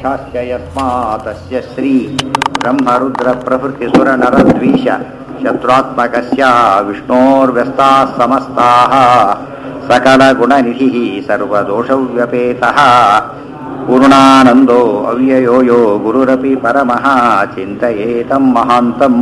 मोक्षाश्च यस्मातस्य श्री ब्रह्मरुद्रप्रभृतिसुरनरद्वीष शत्रुत्मकस्य विष्णोर्व्यस्ताः समस्ताः सकलगुणनिधिः सर्वदोषव्यपेतः पूर्णानन्दो अव्ययो यो गुरुरपि परमः चिन्तयेतं महान्तम्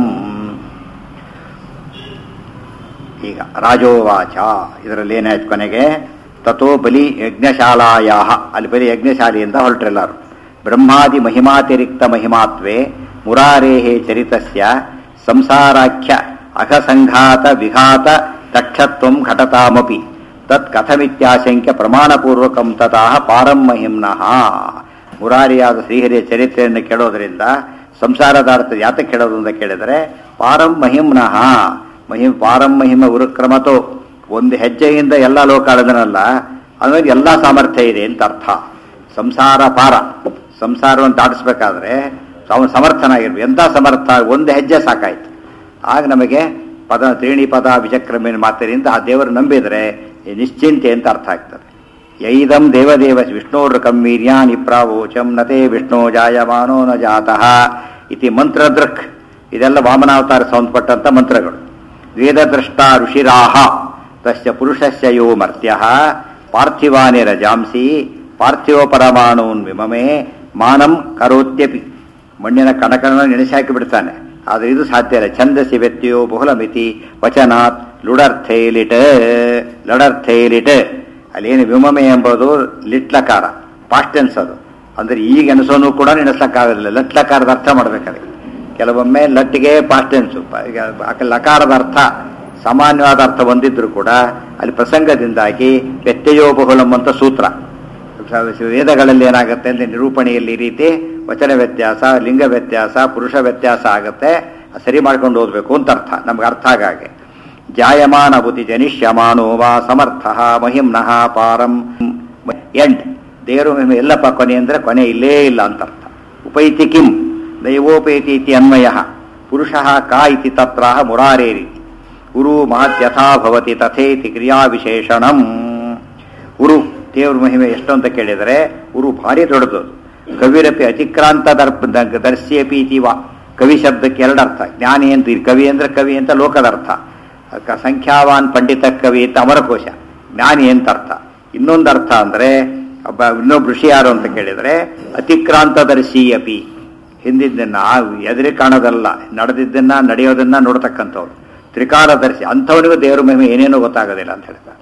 ಈಗ ರಾಜೋವಾಚ ಇದರಲ್ಲಿ ಏನಾಯ್ತು ಕೊನೆಗೆ ತಥೋ ಬಲಿ ಯಜ್ಞಶಾಲಾಯ ಅಲ್ಲಿ ಬಲಿ ಯಜ್ಞಶಾಲೆಯಿಂದ ಹೊರಟ್ರೆಲ್ಲರು ಬ್ರಹ್ಮಾದಿ ಮಹಿಮಾತಿರಿಕ್ತ ಮಹಿಮಾತ್ವೇ ಮುರಾರೇಹೇ ಚರಿತಸ್ಯ ಸಂಸಾರಾಖ್ಯ ಅಘಸಂಘಾತ ವಿಘಾತ ತಕ್ಷತ್ವಂ ಘಟತಾಮಪಿ ತತ್ ಕಥಮಿತ್ಯಾಶಂಕ್ಯ ಪ್ರಮಾಣಪೂರ್ವಕಂ ತತಃ ಪಾರಂ ಮಹಿಮ್ನಃ ಮುರಾರಿಯಾದ ಶ್ರೀಹರಿಯ ಚರಿತ್ರೆಯನ್ನು ಕೇಳೋದ್ರಿಂದ ಸಂಸಾರದಾರ್ಥ ಯಾತಕ್ಕೆ ಕೇಳೋದು ಅಂತ ಕೇಳಿದರೆ ಪಾರಂ ಮಹಿಮ್ನಃ ಮಹಿಮ್ ಪಾರಂ ಮಹಿಮ ಉರುಕ್ರಮತೋ ಒಂದು ಹೆಜ್ಜೆಯಿಂದ ಎಲ್ಲ ಲೋಕ ಅಳದನಲ್ಲ ಅದರಲ್ಲಿ ಎಲ್ಲ ಸಾಮರ್ಥ್ಯ ಇದೆ ಅಂತ ಅರ್ಥ ಸಂಸಾರ ಪಾರ ಸಂಸಾರವನ್ನು ದಾಟಿಸ್ಬೇಕಾದ್ರೆ ಅವನು ಸಮರ್ಥನಾಗಿರ್ಬೇಕು ಎಂಥ ಸಮರ್ಥ ಒಂದು ಹೆಜ್ಜೆ ಸಾಕಾಯ್ತು ಆಗ ನಮಗೆ ಪದ ತ್ರೀಣಿ ಪದ ವಿಚಕ್ರಮೇನ ಮಾತಿನಿಂದ ಆ ದೇವರು ನಂಬಿದರೆ ನಿಶ್ಚಿಂತೆ ಅಂತ ಅರ್ಥ ಆಗ್ತದೆ ಯೈದಂ ದೇವದೇವ ವಿಷ್ಣೋರ್ ಕಮ್ಮೀರ್ಯಾನಿ ಪ್ರಾವೋಚಂ ನತೆ ವಿಷ್ಣು ಜಾಯಮಾನೋ ನ ಜಾತಃ ಇತಿ ಮಂತ್ರದೃಕ್ ಇದೆಲ್ಲ ವಾಮನಾವತಾರ ಸಂಬಂಧಪಟ್ಟಂಥ ಮಂತ್ರಗಳು ವೇದದೃಷ್ಟ ಋಷಿರಾಹ ತಸ್ಯ ಪುರುಷಸ್ಯ ಯೋ ಮರ್ತ್ಯ ಪಾರ್ಥಿವಾನಿ ರಜಾಂಸಿ ಪಾರ್ಥಿವ ಪರಮಾಣೂನ್ ವಿಮಮೆ ಮಾನಂ ಕರೋತ್ಯಪಿ ಮಣ್ಣಿನ ಕಣಕಣ ನೆನೆಸಿ ಹಾಕಿ ಬಿಡ್ತಾನೆ ಆದರೆ ಇದು ಸಾಧ್ಯ ಇಲ್ಲ ಛಂದಸಿ ವ್ಯಕ್ತಿಯೋ ಬಹುಲಮಿತಿ ವಚನಾತ್ ಲುಡರ್ಥೇ ಲಿಟ್ ಲಡರ್ಥೇ ಲಿಟ್ ಅಲ್ಲೇನು ವಿಮಮೆ ಎಂಬುದು ಲಿಟ್ಲಕಾರ ಪಾಸ್ಟೆನ್ಸ್ ಅದು ಅಂದ್ರೆ ಈಗ ಎನಿಸೋನು ಕೂಡ ನೆನೆಸ್ಲಕ್ಕಾಗೋದಿಲ್ಲ ಲಟ್ಲಕಾರದ ಅರ್ಥ ಮಾಡ್ಬೇಕಾದ್ರೆ ಕೆಲವೊಮ್ಮೆ ಲಟ್ಟಿಗೆ ಪಾಸ್ಟೆನ್ಸು ಲಕಾರದ ಅರ್ಥ ಸಾಮಾನ್ಯವಾದ ಅರ್ಥ ಹೊಂದಿದ್ರು ಕೂಡ ಅಲ್ಲಿ ಪ್ರಸಂಗದಿಂದಾಗಿ ವ್ಯತ್ಯಯೋ ಬಹುಲಂ ಅಂತ ಸೂತ್ರ ವೇದಗಳಲ್ಲಿ ಏನಾಗುತ್ತೆ ಅಂದರೆ ನಿರೂಪಣೆಯಲ್ಲಿ ಈ ರೀತಿ ವಚನ ವ್ಯತ್ಯಾಸ ಲಿಂಗ ವ್ಯತ್ಯಾಸ ಪುರುಷ ವ್ಯತ್ಯಾಸ ಆಗುತ್ತೆ ಸರಿ ಮಾಡ್ಕೊಂಡು ಓದಬೇಕು ಅಂತ ಅರ್ಥ ನಮ್ಗೆ ಅರ್ಥ ಆಗಾಗೆ ಜಾಯಮಾನ ಬುದ್ಧಿ ಜನಿಷ್ಯಮಾನೋ ವಾ ಸಮರ್ಥ ಮಹಿಮ್ನಃ ಪಾರಂ ಎಂಡ್ ದೇವರು ಮಹಿಮೆ ಎಲ್ಲಪ್ಪ ಕೊನೆ ಅಂದರೆ ಕೊನೆ ಇಲ್ಲೇ ಇಲ್ಲ ಅಂತ ಅರ್ಥ ಉಪೈತಿ ಕಿಂ ದೈವೋಪೇತಿ ಇತಿ ಅನ್ವಯ ಪುರುಷ ಕಾ ಇತಿ ತತ್ರ ಮುರಾರೇರಿ ಗುರು ಮಹತ್ಯಥಾ ಭವತಿ ತಥೇತಿ ಕ್ರಿಯಾವಿಶೇಷಣಂ ಉರು ದೇವ್ರ ಮಹಿಮೆ ಎಷ್ಟು ಅಂತ ಕೇಳಿದರೆ ಉರು ಭಾರಿ ದೊಡ್ಡದು ಕವಿರಪಿ ಅತಿಕ್ರಾಂತ ದರ್ಪ ದರ್ಶ್ಯಪಿ ಇತಿ ವಾ ಕವಿ ಶಬ್ದಕ್ಕೆ ಎರಡು ಅರ್ಥ ಜ್ಞಾನಿ ಅಂತ ಕವಿ ಅಂದ್ರೆ ಕವಿ ಅಂತ ಲೋಕದ ಅರ್ಥ ಸಂಖ್ಯಾವಾನ್ ಪಂಡಿತ ಕವಿ ಅಂತ ಅಮರಕೋಶ ಜ್ಞಾನಿ ಅಂತ ಅರ್ಥ ಇನ್ನೊಂದು ಅರ್ಥ ಅಂದ್ರೆ ಒಬ್ಬ ಇನ್ನೊಬ್ಬ ಋಷಿ ಯಾರು ಅಂತ ಕೇಳಿದರೆ ಅತಿಕ್ರಾಂತದರ್ಶಿ ಅಪಿ ಹಿಂದಿದ್ದನ್ನ ಎದುರಿ ಕಾಣೋದಲ್ಲ ನಡೆದಿದ್ದನ್ನ ನಡೆಯೋದನ್ನ ನೋಡ್ತಕ್ಕಂಥವ್ರು ತ್ರಿಕಾಲದರ್ಶಿ ಅಂಥವನಿಗೂ ದೇವರ ಮಹಿಮೆ ಏನೇನೋ ಗೊತ್ತಾಗೋದಿಲ್ಲ ಅಂತ ಹೇಳ್ತಾರೆ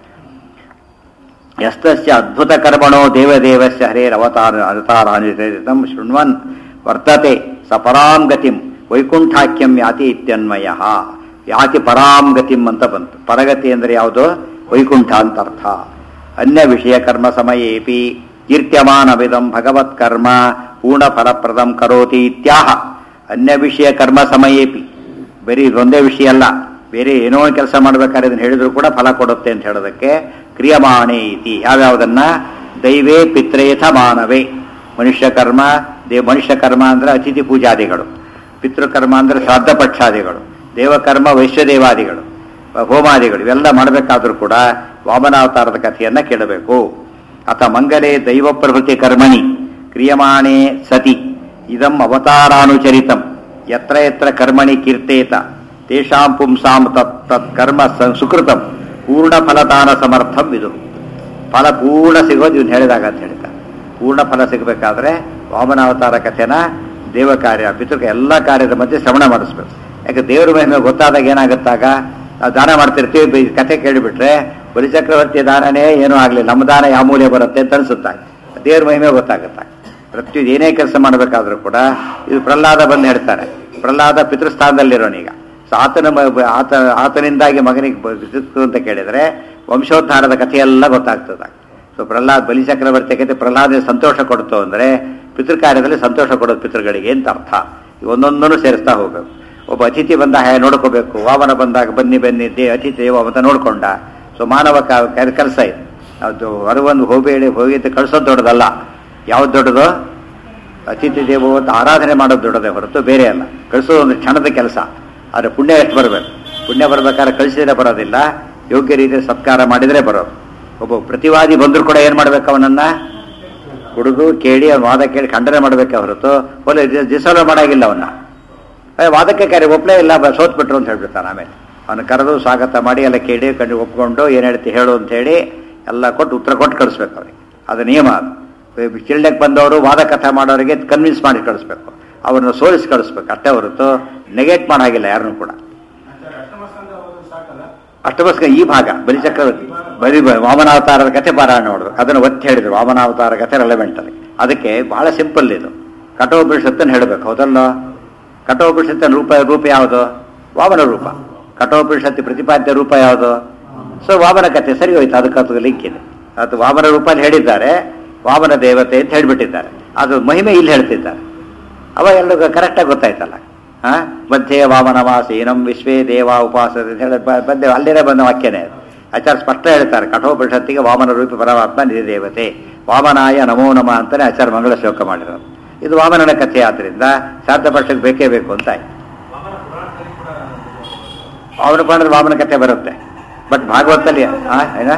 ಯಸ್ತಸ್ಯ ಅದ್ಭುತ ಕರ್ಮಣೋ ದೇವದೇವಸ್ಯ ಹರೇರ್ ಅವತಾರ ಅವತಾರಾನಿತಂ ಶೃಣ್ವನ್ ವರ್ತತೆ ಸ ಪರಾಂ ಗತಿಂ ವೈಕುಂಠಾಖ್ಯಂ ಯಾತಿ ಇತ್ಯನ್ವಯ ಯಾತಿ ಪರಾಂ ಗತಿಂ ಅಂತ ಬಂತು ಪರಗತಿ ಅಂದರೆ ಯಾವುದು ವೈಕುಂಠ ಅಂತ ಅರ್ಥ ಅನ್ಯ ವಿಷಯ ಕರ್ಮ ಸಮಯೇಪಿ ಕೀರ್ತ್ಯಮಾನವಿದಂ ಭಗವತ್ ಕರ್ಮ ಪೂರ್ಣ ಫಲಪ್ರದಂ ಕರೋತಿ ಇತ್ಯಾಹ ಅನ್ಯ ವಿಷಯ ಕರ್ಮ ಸಮಯೇಪಿ ಬರೀ ಇದೊಂದೇ ವಿಷಯ ಅಲ್ಲ ಬೇರೆ ಏನೋ ಕೆಲಸ ಮಾಡ್ಬೇಕಾದ್ರೆ ಇದನ್ನು ಹೇಳಿದ್ರು ಕೂಡ ಫಲ ಕೊಡುತ್ತೆ ಅಂತ ಹೇಳೋದಕ್ಕೆ ಕ್ರಿಯಮಾಣೆ ಇತಿ ಯಾವ್ಯಾವುದನ್ನ ದೈವೇ ಪಿತ್ರೇಥ ಮಾನವೇ ಮನುಷ್ಯ ಕರ್ಮ ದೇವ ಮನುಷ್ಯ ಕರ್ಮ ಅಂದ್ರೆ ಅತಿಥಿ ಪೂಜಾದಿಗಳು ಪಿತೃಕರ್ಮ ಅಂದ್ರೆ ಶ್ರಾದ್ದ ಪಕ್ಷಾದಿಗಳು ದೇವಕರ್ಮ ವೈಶ್ಯದೇವಾದಿಗಳು ಹೋಮಾದಿಗಳು ಇವೆಲ್ಲ ಮಾಡಬೇಕಾದ್ರೂ ಕೂಡ ವಾಮನಾವತಾರದ ಕಥೆಯನ್ನ ಕೇಳಬೇಕು ಅಥ ಮಂಗಲೇ ದೈವ ಪ್ರಭೃತಿ ಕರ್ಮಣಿ ಕ್ರಿಯಮಾಣೆ ಸತಿ ಇದಂ ಅವತಾರಾನುಚರಿತಂ ಯತ್ರ ಯತ್ರ ಕರ್ಮಣಿ ಕೀರ್ತೇತ ತೇಷಾಂ ಪುಂಸಾಂ ತತ್ ತತ್ ಕರ್ಮ ಸುಕೃತಂ ಪೂರ್ಣ ಫಲದಾನ ಸಮರ್ಥಂ ಇದು ಫಲ ಪೂರ್ಣ ಸಿಗೋದು ಇವನು ಹೇಳಿದಾಗ ಅಂತ ಹೇಳ್ತಾರೆ ಪೂರ್ಣ ಫಲ ಸಿಗಬೇಕಾದ್ರೆ ವಾಮನಾವತಾರ ಕಥೆನ ದೇವ ಕಾರ್ಯ ಪಿತೃಕ ಎಲ್ಲ ಕಾರ್ಯದ ಮಧ್ಯೆ ಶ್ರವಣ ಮಾಡಿಸ್ಬೇಕು ಯಾಕೆ ದೇವ್ರ ಮಹಿಮೆ ಗೊತ್ತಾದಾಗ ಏನಾಗುತ್ತಾಗ ನಾವು ದಾನ ಮಾಡ್ತಿರ್ತೀವಿ ಕಥೆ ಕೇಳಿಬಿಟ್ರೆ ಬಲಿಚಕ್ರವರ್ತಿ ದಾನನೇ ಏನೂ ಆಗಲಿ ನಮ್ಮ ದಾನ ಯಾವ ಮೂಲೆ ಬರುತ್ತೆ ಅಂತ ಅನ್ಸುತ್ತಾಗ ದೇವ್ರ ಮಹಿಮೆ ಗೊತ್ತಾಗುತ್ತಾಗ ಪ್ರತಿ ಏನೇ ಕೆಲಸ ಮಾಡಬೇಕಾದ್ರೂ ಕೂಡ ಇದು ಪ್ರಹ್ಲಾದ ಬಂದು ಹೇಳ್ತಾನೆ ಪ್ರಹ್ಲಾದ ಪಿತೃಸ್ಥಾನದಲ್ಲಿರೋನೀಗ ಸೊ ಆತನ ಆತ ಆತನಿಂದಾಗಿ ಮಗನಿಗೆ ಸಿಕ್ತು ಅಂತ ಕೇಳಿದರೆ ವಂಶೋದ್ಧಾರದ ಕಥೆಯೆಲ್ಲ ಗೊತ್ತಾಗ್ತದ ಸೊ ಪ್ರಹ್ಲಾದ್ ಬಲಿಚಕ್ರವರ್ತಿ ಕಥೆ ಪ್ರಹ್ಲಾದ ಸಂತೋಷ ಕೊಡ್ತು ಅಂದರೆ ಪಿತೃಕಾರ್ಯದಲ್ಲಿ ಸಂತೋಷ ಕೊಡೋದು ಪಿತೃಗಳಿಗೆ ಅಂತ ಅರ್ಥ ಒಂದೊಂದನ್ನು ಸೇರಿಸ್ತಾ ಹೋಗ್ಬೇಕು ಒಬ್ಬ ಅತಿಥಿ ಬಂದ ಹೇ ನೋಡ್ಕೋಬೇಕು ವಾಮನ ಬಂದಾಗ ಬನ್ನಿ ಬನ್ನಿ ದೇ ಅತಿಥಿ ದೇವ ಅಂತ ನೋಡ್ಕೊಂಡ ಸೊ ಮಾನವ ಕೆಲಸ ಇದೆ ಅದು ಹೊರಗೊಂದು ಹೋಗಬೇಡಿ ಹೋಗಿ ಕಳಿಸೋದು ದೊಡ್ಡದಲ್ಲ ಯಾವ್ದು ದೊಡ್ಡದು ಅತಿಥಿ ದೇವೋತ್ ಆರಾಧನೆ ಮಾಡೋದು ದೊಡ್ಡದೇ ಹೊರತು ಬೇರೆ ಅಲ್ಲ ಕಳಿಸೋದು ಒಂದು ಕ್ಷಣದ ಕೆಲಸ ಆದರೆ ಪುಣ್ಯ ಎಷ್ಟು ಬರಬೇಕು ಪುಣ್ಯ ಬರ್ಬೇಕಾದ್ರೆ ಕಳಿಸಿದ್ರೆ ಬರೋದಿಲ್ಲ ಯೋಗ್ಯ ರೀತಿಯ ಸತ್ಕಾರ ಮಾಡಿದರೆ ಬರೋದು ಒಬ್ಬ ಪ್ರತಿವಾದಿ ಬಂದರೂ ಕೂಡ ಏನು ಮಾಡ್ಬೇಕು ಅವನನ್ನ ಕುಡಿದು ಕೇಳಿ ಅವ್ನ ವಾದ ಕೇಳಿ ಖಂಡನೆ ಮಾಡಬೇಕೆ ಹೊರತು ಒಳ್ಳೆ ಡಿಸಲ್ವ್ ಮಾಡಾಗಿಲ್ಲ ಅವನ್ನ ಏ, ವಾದಕ್ಕೆ ಕರೆ ಒಪ್ಪಲೇ ಇಲ್ಲ ಬ- ಸೋತ್ಬಿಟ್ರು ಅಂತ ಹೇಳ್ಬಿಡ್ತಾನೆ ಆಮೇಲೆ ಅವನು ಕರೆದು ಸ್ವಾಗತ ಮಾಡಿ ಎಲ್ಲ ಕೇಳಿ ಕಂಡು ಒಪ್ಕೊಂಡು ಏನು ಹೇಳ್ತಿ ಹೇಳು ಅಂತ ಹೇಳಿ ಎಲ್ಲ ಕೊಟ್ಟು ಉತ್ತರ ಕೊಟ್ಟು ಕಳಿಸ್ಬೇಕು ಅವ್ರಿಗೆ ಅದು ನಿಯಮ ಅದು ಚಿಲ್ಡಕ್ಕೆ ಬಂದವರು ವಾದ ಕಥೆ ಮಾಡೋರಿಗೆ ಕನ್ವಿನ್ಸ್ ಮಾಡಿ ಕಳಿಸ್ಬೇಕು ಅವ್ರನ್ನ ಸೋಲಿಸಿ ಕಳಿಸ್ಬೇಕು ಅಷ್ಟೇ ಹೊರತು ನೆಗೆಟ್ ಮಾಡಾಗಿಲ್ಲ ಯಾರನ್ನೂ ಕೂಡ ಅಷ್ಟಮಸ್ಕ ಈ ಭಾಗ ಬಲಿಚಕ್ರವರ್ತಿ ಬಲಿ ಬ- ವಾಮನಾವತಾರದ ಕಥೆ ಪಾರಾಯಣ ನೋಡ್ಬೇಕು ಅದನ್ನು ಒತ್ತಿ ಹೇಳಿದ್ರು ವಾಮನಾವತಾರ ಕಥೆ ರೆಲೆವೆಂಟ್ ಅಲ್ಲಿ ಅದಕ್ಕೆ ಬಹಳ ಸಿಂಪಲ್ ಇದು ಕಠೋಪನಿಷತ್ತನ್ನು ಹೇಳಬೇಕು ಹೌದಲ್ಲ ಕಠೋಪನಿಷತ್ತಿನ ರೂಪ ರೂಪ ಯಾವುದು ವಾಮನ ರೂಪ ಕಠೋಪನಿಷತ್ತಿ ಪ್ರತಿಪಾದ್ಯ ರೂಪ ಯಾವುದು ಸೊ ವಾಮನ ಕಥೆ ಸರಿ ಹೋಯ್ತು ಅದಕ್ಕೆ ಅದಕ್ಕೆ ಲಿಂಕ್ ಇದೆ ಅದು ವಾಮನ ರೂಪಲ್ಲಿ ಹೇಳಿದ್ದಾರೆ ವಾಮನ ದೇವತೆ ಅಂತ ಹೇಳಿಬಿಟ್ಟಿದ್ದಾರೆ ಅದು ಮಹಿಮೆ ಇಲ್ಲಿ ಹೇಳ್ತಿದ್ದಾರೆ ಅವ ಎಲ್ಲರಿಗೂ ಕರೆಕ್ಟಾಗಿ ಗೊತ್ತಾಯ್ತಲ್ಲ ಹಾ ಮಧ್ಯೆ ವಾಮನ ವಾಸೀನಂ ವಿಶ್ವೇ ದೇವ ಉಪಾಸತೆ ಅಂತ ಹೇಳಿ ಬ- ಬಂದೆ ಅಲ್ಲಿರೇ ಬಂದ ವಾಕ್ಯನೇ ಅದು ಆಚಾರ್ಯ ಸ್ಪಷ್ಟ ಹೇಳ್ತಾರೆ ಕಠೋಪನಿಷತ್ತಿಗೆ ವಾಮನ ರೂಪಿ ಪರಮಾತ್ಮ ನಿಧಿ ದೇವತೆ ವಾಮನಾಯ ನಮೋ ನಮ ಅಂತಾನೆ ಆಚಾರ್ಯ ಮಂಗಳ ಶ್ಲೋಕ ಮಾಡಿರೋದು ಇದು ವಾಮನನ ಕಥೆ ಆದ್ರಿಂದ ಸಾಧ್ಯಪಕ್ಷಕ್ಕೆ ಬೇಕೇ ಬೇಕು ಅಂತ ಆಯ್ತು ಅವನು ಪಂಡ್ರೆ ವಾಮನ ಕಥೆ ಬರುತ್ತೆ ಬಟ್ ಭಾಗವತಲ್ಲಿ ಆ, ಏನ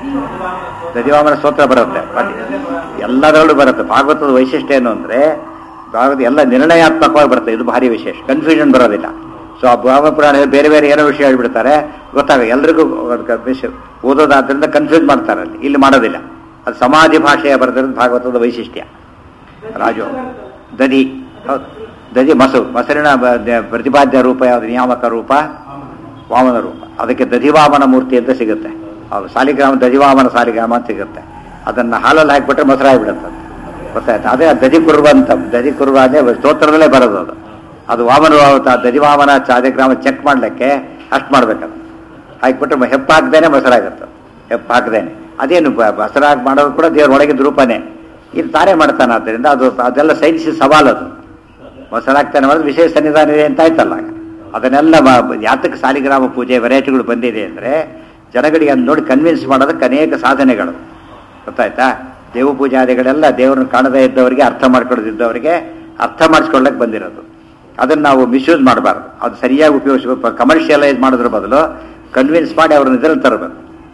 ದದಿವಾಮನ ಸ್ತೋತ್ರ ಬರುತ್ತೆ ಬಟ್ ಎಲ್ಲದರಲ್ಲೂ ಬರುತ್ತೆ ಭಾಗವತದ ವೈಶಿಷ್ಟ್ಯ ಏನು ಅಂದ್ರೆ ಭಾಗವತ ಎಲ್ಲ ನಿರ್ಣಯಾತ್ಮಕವಾಗಿ ಬರುತ್ತೆ ಇದು ಭಾರಿ ವಿಶೇಷ ಕನ್ಫ್ಯೂಷನ್ ಬರೋದಿಲ್ಲ ಸೊ ಆ ಭಾವ ಪುರಾಣ ಬೇರೆ ಬೇರೆ ಏನೋ ವಿಷಯ ಹೇಳ್ಬಿಡ್ತಾರೆ ಗೊತ್ತಾಗ ಎಲ್ರಿಗೂ ಅದ್ಕೆ ವಿಷಯ ಓದೋದಾದ್ರಿಂದ ಕನ್ಫ್ಯೂಸ್ ಮಾಡ್ತಾರೆ ಅಲ್ಲಿ ಇಲ್ಲಿ ಮಾಡೋದಿಲ್ಲ ಅದು ಸಮಾಧಿ ಭಾಷೆಯ ಬರೆದಿರೋದು ಭಾಗವತದ ವೈಶಿಷ್ಟ್ಯ ರಾಜು ದಧಿ ಹೌದು ದಧಿ ಮೊಸರು ಮೊಸರಿನ ಬ- ದ- ಪ್ರತಿಪಾದ್ಯ ರೂಪ ಯಾವುದು ನಿಯಾಮಕ ರೂಪ ವಾಮನ ರೂಪ ಅದಕ್ಕೆ ದಧಿವಾಮನ ಮೂರ್ತಿ ಅಂತ ಸಿಗುತ್ತೆ ಹೌದು ಸಾಲಿಗ್ರಾಮ ದಧಿವಾಮನ ಸಾಲಿಗ್ರಾಮ ಅಂತ ಸಿಗುತ್ತೆ ಅದನ್ನ ಹಾಲಲ್ಲಿ ಹಾಕಿಬಿಟ್ರೆ ಮೊಸರಾಗ್ಬಿಡುತ್ತೆ ಗೊತ್ತಾಯ್ತು ಅದೇ ದಧಿ ಕುರ್ವ ಅಂತ ದಧಿ ಕುರ್ವ ಅದೇ ಸ್ತೋತ್ರದಲ್ಲೇ ಬರೋದು ಅದು ಅದು ವಾಮನ ಅವತ ದಧಿವಾಮನ ಸಾಲಿಗ್ರಾಮ ಚೆಕ್ ಮಾಡ್ಲಿಕ್ಕೆ ಅಷ್ಟು ಮಾಡ್ಬೇಕದು ಹಾಕ್ಬಿಟ್ರೆ ಹೆಪ್ಪ ಹಾಕ್ದೇನೆ ಮೊಸರಾಗುತ್ತೆ ಹೆಪ್ಪ ಹಾಕ್ದೇನೆ ಅದೇನು ಬ- ಮೊಸರಾಗಿ ಮಾಡೋದು ಕೂಡ ದೇವ್ರ ಒಳಗಿದ ರೂಪನೇ ಇದು ತಾನೇ ಮಾಡ್ತಾನೆ ಆದ್ದರಿಂದ ಅದು ಅದೆಲ್ಲ ಸೈನ್ಸ್ ಸವಾಲು ಅದು ಮೊಸರಾಗ್ತಾನೆ ಮಾಡಿದ್ರೆ ವಿಶೇಷ ಸನ್ನಿಧಾನ ಇದೆ ಅಂತ ಆಯ್ತಲ್ಲ ಆಗ. ಅದನ್ನೆಲ್ಲ ಮ- ಯಾತಕ್ಕೆ ಸಾಲಿಗ್ರಾಮ ಪೂಜೆ ವೆರೈಟಿಗಳು ಬಂದಿದೆ ಅಂದರೆ ಜನಗಳಿಗೆ ಅದನ್ನ ನೋಡಿ ಕನ್ವಿನ್ಸ್ ಮಾಡೋದಕ್ಕೆ ಅನೇಕ ಸಾಧನೆಗಳು ಗೊತ್ತಾಯ್ತಾ ದೇವ ಪೂಜಾದಿಗಳೆಲ್ಲ ದೇವರನ್ನ ಕಾಣದೇ ಇದ್ದವರಿಗೆ ಅರ್ಥ ಮಾಡ್ಕೊಳ್ಳದಿದ್ದವರಿಗೆ ಅರ್ಥ ಮಾಡಿಸ್ಕೊಳ್ಳಕ್ಕೆ ಬಂದಿರೋದು ಅದನ್ನು ನಾವು ಮಿಸ್ಯೂಸ್ ಮಾಡಬಾರ್ದು ಅದು ಸರಿಯಾಗಿ ಉಪಯೋಗಿಸ್ಬೇಕು ಕಮರ್ಷಿಯಲೈಸ್ ಮಾಡೋದ್ರ ಬದಲು ಕನ್ವಿನ್ಸ್ ಮಾಡಿ ಅವ್ರನ್ನ ಇದರಲ್ಲಿ ತರಬೇಕು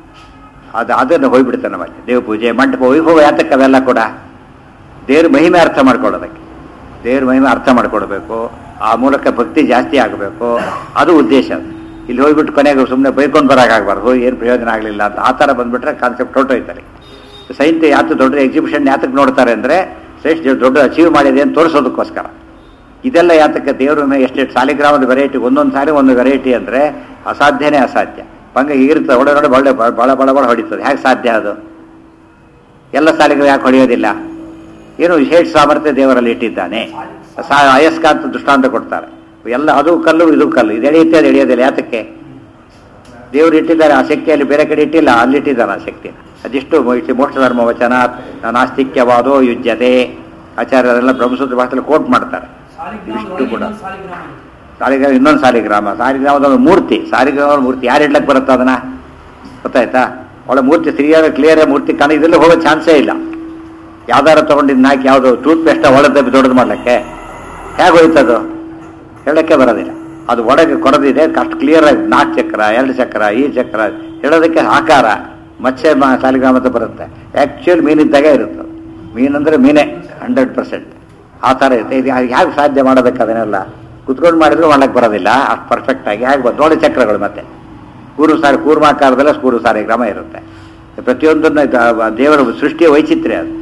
ಅದು ಅದನ್ನು ಹೋಗ್ಬಿಡ್ತಾರೆ ನಮ್ಮಲ್ಲಿ ದೇವ ಪೂಜೆ ಮಂಟಪ ವೈಭವ ಯಾತಕ್ಕೆ ಅವೆಲ್ಲ ಕೂಡ ದೇವ್ರ ಮಹಿಮೆ ಅರ್ಥ ಮಾಡ್ಕೊಳ್ಳೋದಕ್ಕೆ ದೇವ್ರ ಮಹಿಮೆ ಅರ್ಥ ಮಾಡ್ಕೊಡ್ಬೇಕು ಆ ಮೂಲಕ ಭಕ್ತಿ ಜಾಸ್ತಿ ಆಗಬೇಕು ಅದು ಉದ್ದೇಶ ಅದು. ಇಲ್ಲಿ ಹೋಗ್ಬಿಟ್ಟು ಕೊನೆಗೆ ಸುಮ್ಮನೆ ಬೈಕೊಂಡು ಬರೋಕ್ಕಾಗಬಾರ್ದು ಹೋಗಿ ಏನು ಪ್ರಯೋಜನ ಆಗಲಿಲ್ಲ ಅಂತ ಆ ಥರ ಬಂದ್ಬಿಟ್ರೆ ಕಾನ್ಸೆಪ್ಟ್ ಹೊರಟೋಯ್ತಾರೆ ಸೈನ್ಸ್ ಯಾತು ದೊಡ್ಡ ಎಕ್ಸಿಬಿಷನ್ ಯಾತಕ್ಕೆ ನೋಡ್ತಾರೆ ಅಂದರೆ ಶ್ರೇಷ್ಠ ದೊಡ್ಡ ಅಚೀವ್ ಮಾಡಿದೆ ಅಂತ ತೋರಿಸೋದಕ್ಕೋಸ್ಕರ ಇದೆಲ್ಲ ಯಾತಕ್ಕೆ ದೇವ್ರನ್ನ ಎಷ್ಟೆಷ್ಟು ಸಾಲಿಗ್ರಾಮದ ವೆರೈಟಿ ಒಂದೊಂದು ಸಾರಿ ಒಂದು ವೆರೈಟಿ ಅಂದರೆ ಅಸಾಧ್ಯನೇ ಅಸಾಧ್ಯ ಭಂಗ ಇರ್ತದೆ ಒಡೆ ನೋಡಿ ಒಳ್ಳೆ ಬಳ ಬಳ ಬಳ ಬಳ ಹೊಡಿತದೆ ಹೇಗೆ ಸಾಧ್ಯ ಅದು ಎಲ್ಲ ಸಾಲಿಗಳು ಯಾಕೆ ಹೊಡೆಯೋದಿಲ್ಲ ಏನು ವಿಶೇಷ ಸಾಮರ್ಥ್ಯ ದೇವರಲ್ಲಿ ಇಟ್ಟಿದ್ದಾನೆ ಸಾ ಅಯಸ್ಕಾಂತ ದೃಷ್ಟಾಂತ ಕೊಡ್ತಾರೆ ಎಲ್ಲ ಅದು ಕಲ್ಲು ಇದು ಕಲ್ಲು ಇದು ಎಳೆಯುತ್ತೆ ಅದು ಎಳೆಯೋದಿಲ್ಲ ಯಾತಕ್ಕೆ ದೇವರು ಇಟ್ಟಿದ್ದಾರೆ ಆ ಶಕ್ತಿಯಲ್ಲಿ ಬೇರೆ ಕಡೆ ಇಟ್ಟಿಲ್ಲ ಅಲ್ಲಿ ಇಟ್ಟಿದ್ದಾನೆ ಆ ಶಕ್ತಿ ಅದಿಷ್ಟು ಮೋ- ಮೋಕ್ಷ ಧರ್ಮ ವಚನ ನಾಸ್ತಿಕ್ಯವಾದೋ ಯುಜ್ಯತೆ ಆಚಾರ್ಯರೆಲ್ಲ ಬ್ರಹ್ಮಸೂತ್ರ ಭಾಷೆಯಲ್ಲಿ ಕೋಟ್ ಮಾಡ್ತಾರೆ ಇಷ್ಟು ಕೂಡ ಸಾಲಿಗ್ರಾಮ ಇನ್ನೊಂದು ಸಾಲಿಗ್ರಾಮ ಸಾಲಿಗ್ರಾಮದ ಒಂದು ಮೂರ್ತಿ ಸಾಲಿಗ್ರಾಮದ ಮೂರ್ತಿ ಯಾರು ಇಡ್ಲಕ್ಕೆ ಬರುತ್ತೆ ಅದನ್ನ ಗೊತ್ತಾಯ್ತಾ ಒಳ್ಳೆ ಮೂರ್ತಿ ಸರಿಯಾದ ಕ್ಲಿಯರ್ ಮೂರ್ತಿ ಕಾಣ ಇದೆಲ್ಲ ಹೋಗೋ ಚಾನ್ಸೇ ಇಲ್ಲ ಯಾವ್ದಾರ ತಗೊಂಡಿದ್ದು ಹಾಕಿ ಯಾವುದು ಟೂತ್ ಪೇಸ್ಟ್ ಒಳಗೆ ದೊಡ್ಡದು ಮಾಡ್ಲಿಕ್ಕೆ ಹೇಗೆ ಹೋಯ್ತದು ಹೇಳಕ್ಕೆ ಬರೋದಿಲ್ಲ ಅದು ಒಳಗೆ ಕೊಡದಿದೆ ಅಷ್ಟು ಕ್ಲಿಯರ್ ಆಗಿ ನಾಲ್ಕು ಚಕ್ರ ಎರಡು ಚಕ್ರ ಈ ಚಕ್ರ ಹೇಳೋದಕ್ಕೆ ಆಕಾರ ಮತ್ಸ್ಯ ಮ- ಸಾಲಿಗ್ರಾಮ ಅಂತ ಬರುತ್ತೆ ಆ್ಯಕ್ಚುಯಲ್ ಮೀನಿದ್ದಾಗೆ ಇರುತ್ತೆ ಮೀನಂದ್ರೆ ಮೀನೇ ಹಂಡ್ರೆಡ್ ಪರ್ಸೆಂಟ್ ಆ ಥರ ಇರುತ್ತೆ ಇದು ಹೇಗೆ ಸಾಧ್ಯ ಮಾಡೋದಕ್ಕೆ ಅದನ್ನೆಲ್ಲ ಕುತ್ಕೊಂಡು ಮಾಡಿದ್ರು ಮಾಡಕ್ಕೆ ಬರೋದಿಲ್ಲ ಅಷ್ಟು ಪರ್ಫೆಕ್ಟ್ ಆಗಿ ಹೇಗೆ ಬಂದು ನೋಡಿ ಚಕ್ರಗಳು ಮತ್ತೆ ಕೂರು ಸಾರಿ ಕೂರ್ಮಾಕಾರದಲ್ಲೇ ಕೂರು ಸಾಲಿಗ್ರಾಮ ಇರುತ್ತೆ ಪ್ರತಿಯೊಂದನ್ನು ಇದು ಆ ದೇವರ ಸೃಷ್ಟಿಯ ವೈಚಿತ್ರ್ಯ ಅದು